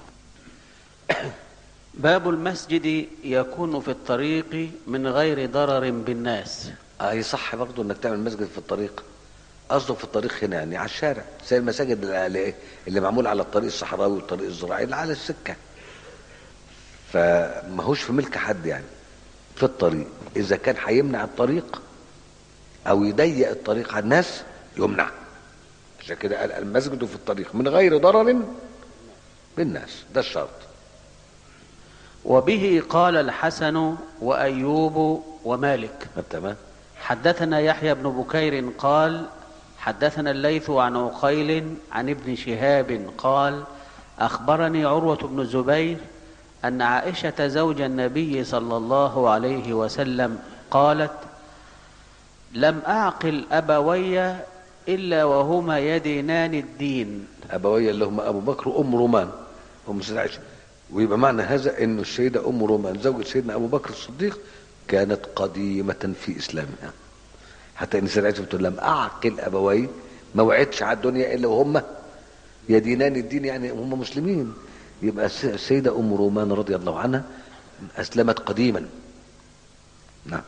باب المسجد يكون في الطريق من غير ضرر بالناس اه يصح برضه انك تعمل مسجد في الطريق قصده في الطريق هنا يعني على الشارع زي المساجد اللي, اللي معمول على الطريق الصحراوي والطريق الزراعي اللي على السكه فماهوش في ملك حد يعني في الطريق اذا كان هيمنع الطريق او يضيق الطريق على الناس يمنع عشان كده قال المسجد في الطريق من غير ضرر بالناس ده الشرط وبه قال الحسن وأيوب ومالك تمام حدثنا يحيى بن بكير قال حدثنا الليث عن عقيل عن ابن شهاب قال اخبرني عروه بن الزبير ان عائشه زوج النبي صلى الله عليه وسلم قالت لم اعقل ابوي الا وهما يدينان الدين ابوي اللي هم ابو بكر وام رومان ام سيدنا عائشه ويبقى معنى هذا انه السيده ام رومان زوجة سيدنا ابو بكر الصديق كانت قديمه في اسلامها حتى ان سيدنا عائشه بتقول لم اعقل ابوي ما وعدش على الدنيا الا وهم يدينان الدين يعني هم مسلمين يبقى الس- السيده ام رومان رضي الله عنها اسلمت قديما نعم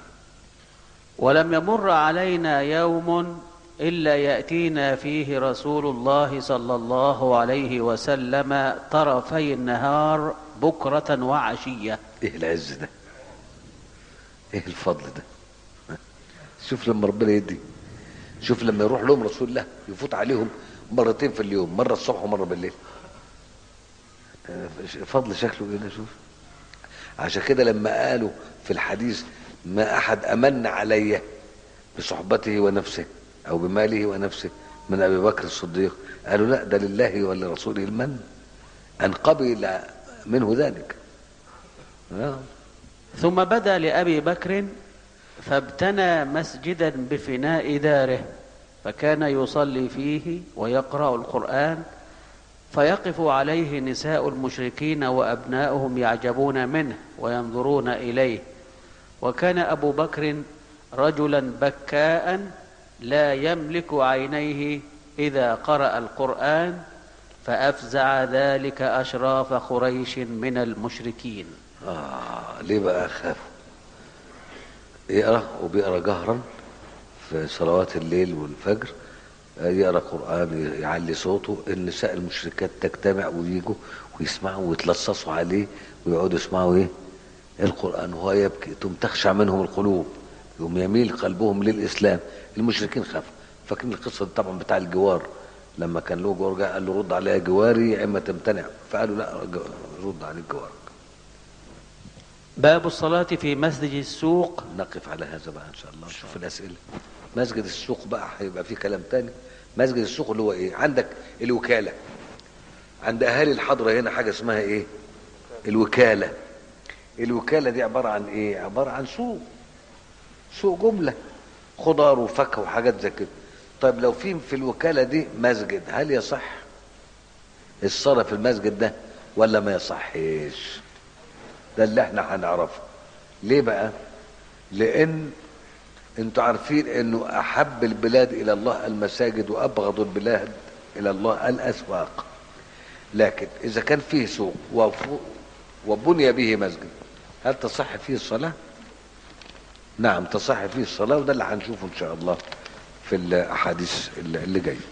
ولم يمر علينا يوم الا ياتينا فيه رسول الله صلى الله عليه وسلم طرفي النهار بكره وعشيه ايه العز ده ايه الفضل ده شوف لما ربنا يدي شوف لما يروح لهم رسول الله يفوت عليهم مرتين في اليوم مره الصبح ومره بالليل آه، فضل شكله كده شوف عشان كده لما قالوا في الحديث ما احد امن علي بصحبته ونفسه او بماله ونفسه من ابي بكر الصديق قالوا لا ده لله ولرسوله المن ان قبل منه ذلك آه. ثم بدا لابي بكر فابتنى مسجدا بفناء داره فكان يصلي فيه ويقرا القران فيقف عليه نساء المشركين وابناؤهم يعجبون منه وينظرون اليه وكان ابو بكر رجلا بكاء لا يملك عينيه اذا قرا القران فافزع ذلك اشراف قريش من المشركين آه ليه بقى خافوا يقرا وبيقرا جهرا في صلوات الليل والفجر آه، يقرا قران يعلي صوته النساء المشركات تجتمع ويجوا ويسمعوا ويتلصصوا عليه ويقعدوا يسمعوا ايه القران وهو يبكي ثم تخشع منهم القلوب يوم يميل قلبهم للاسلام المشركين خافوا فاكرين القصه دي طبعا بتاع الجوار لما كان له جوار جاء قال له رد عليها جواري يا اما تمتنع فقالوا لا جو- رد عليك جوارك باب الصلاة في مسجد السوق نقف على هذا بقى ان شاء الله نشوف الاسئله مسجد السوق بقى هيبقى فيه كلام تاني مسجد السوق اللي هو ايه عندك الوكاله عند اهالي الحضره هنا حاجه اسمها ايه الوكاله الوكاله دي عباره عن ايه عباره عن سوق سوق جمله خضار وفاكهه وحاجات زي كده طيب لو في في الوكاله دي مسجد هل يصح الصلاه في المسجد ده ولا ما يصحش ده اللي احنا هنعرفه ليه بقى لان انتوا عارفين انه احب البلاد الى الله المساجد وابغض البلاد الى الله الاسواق لكن اذا كان فيه سوق وف- وبني به مسجد هل تصح فيه الصلاه نعم تصح فيه الصلاه وده اللي هنشوفه ان شاء الله في الاحاديث اللي اللي جايه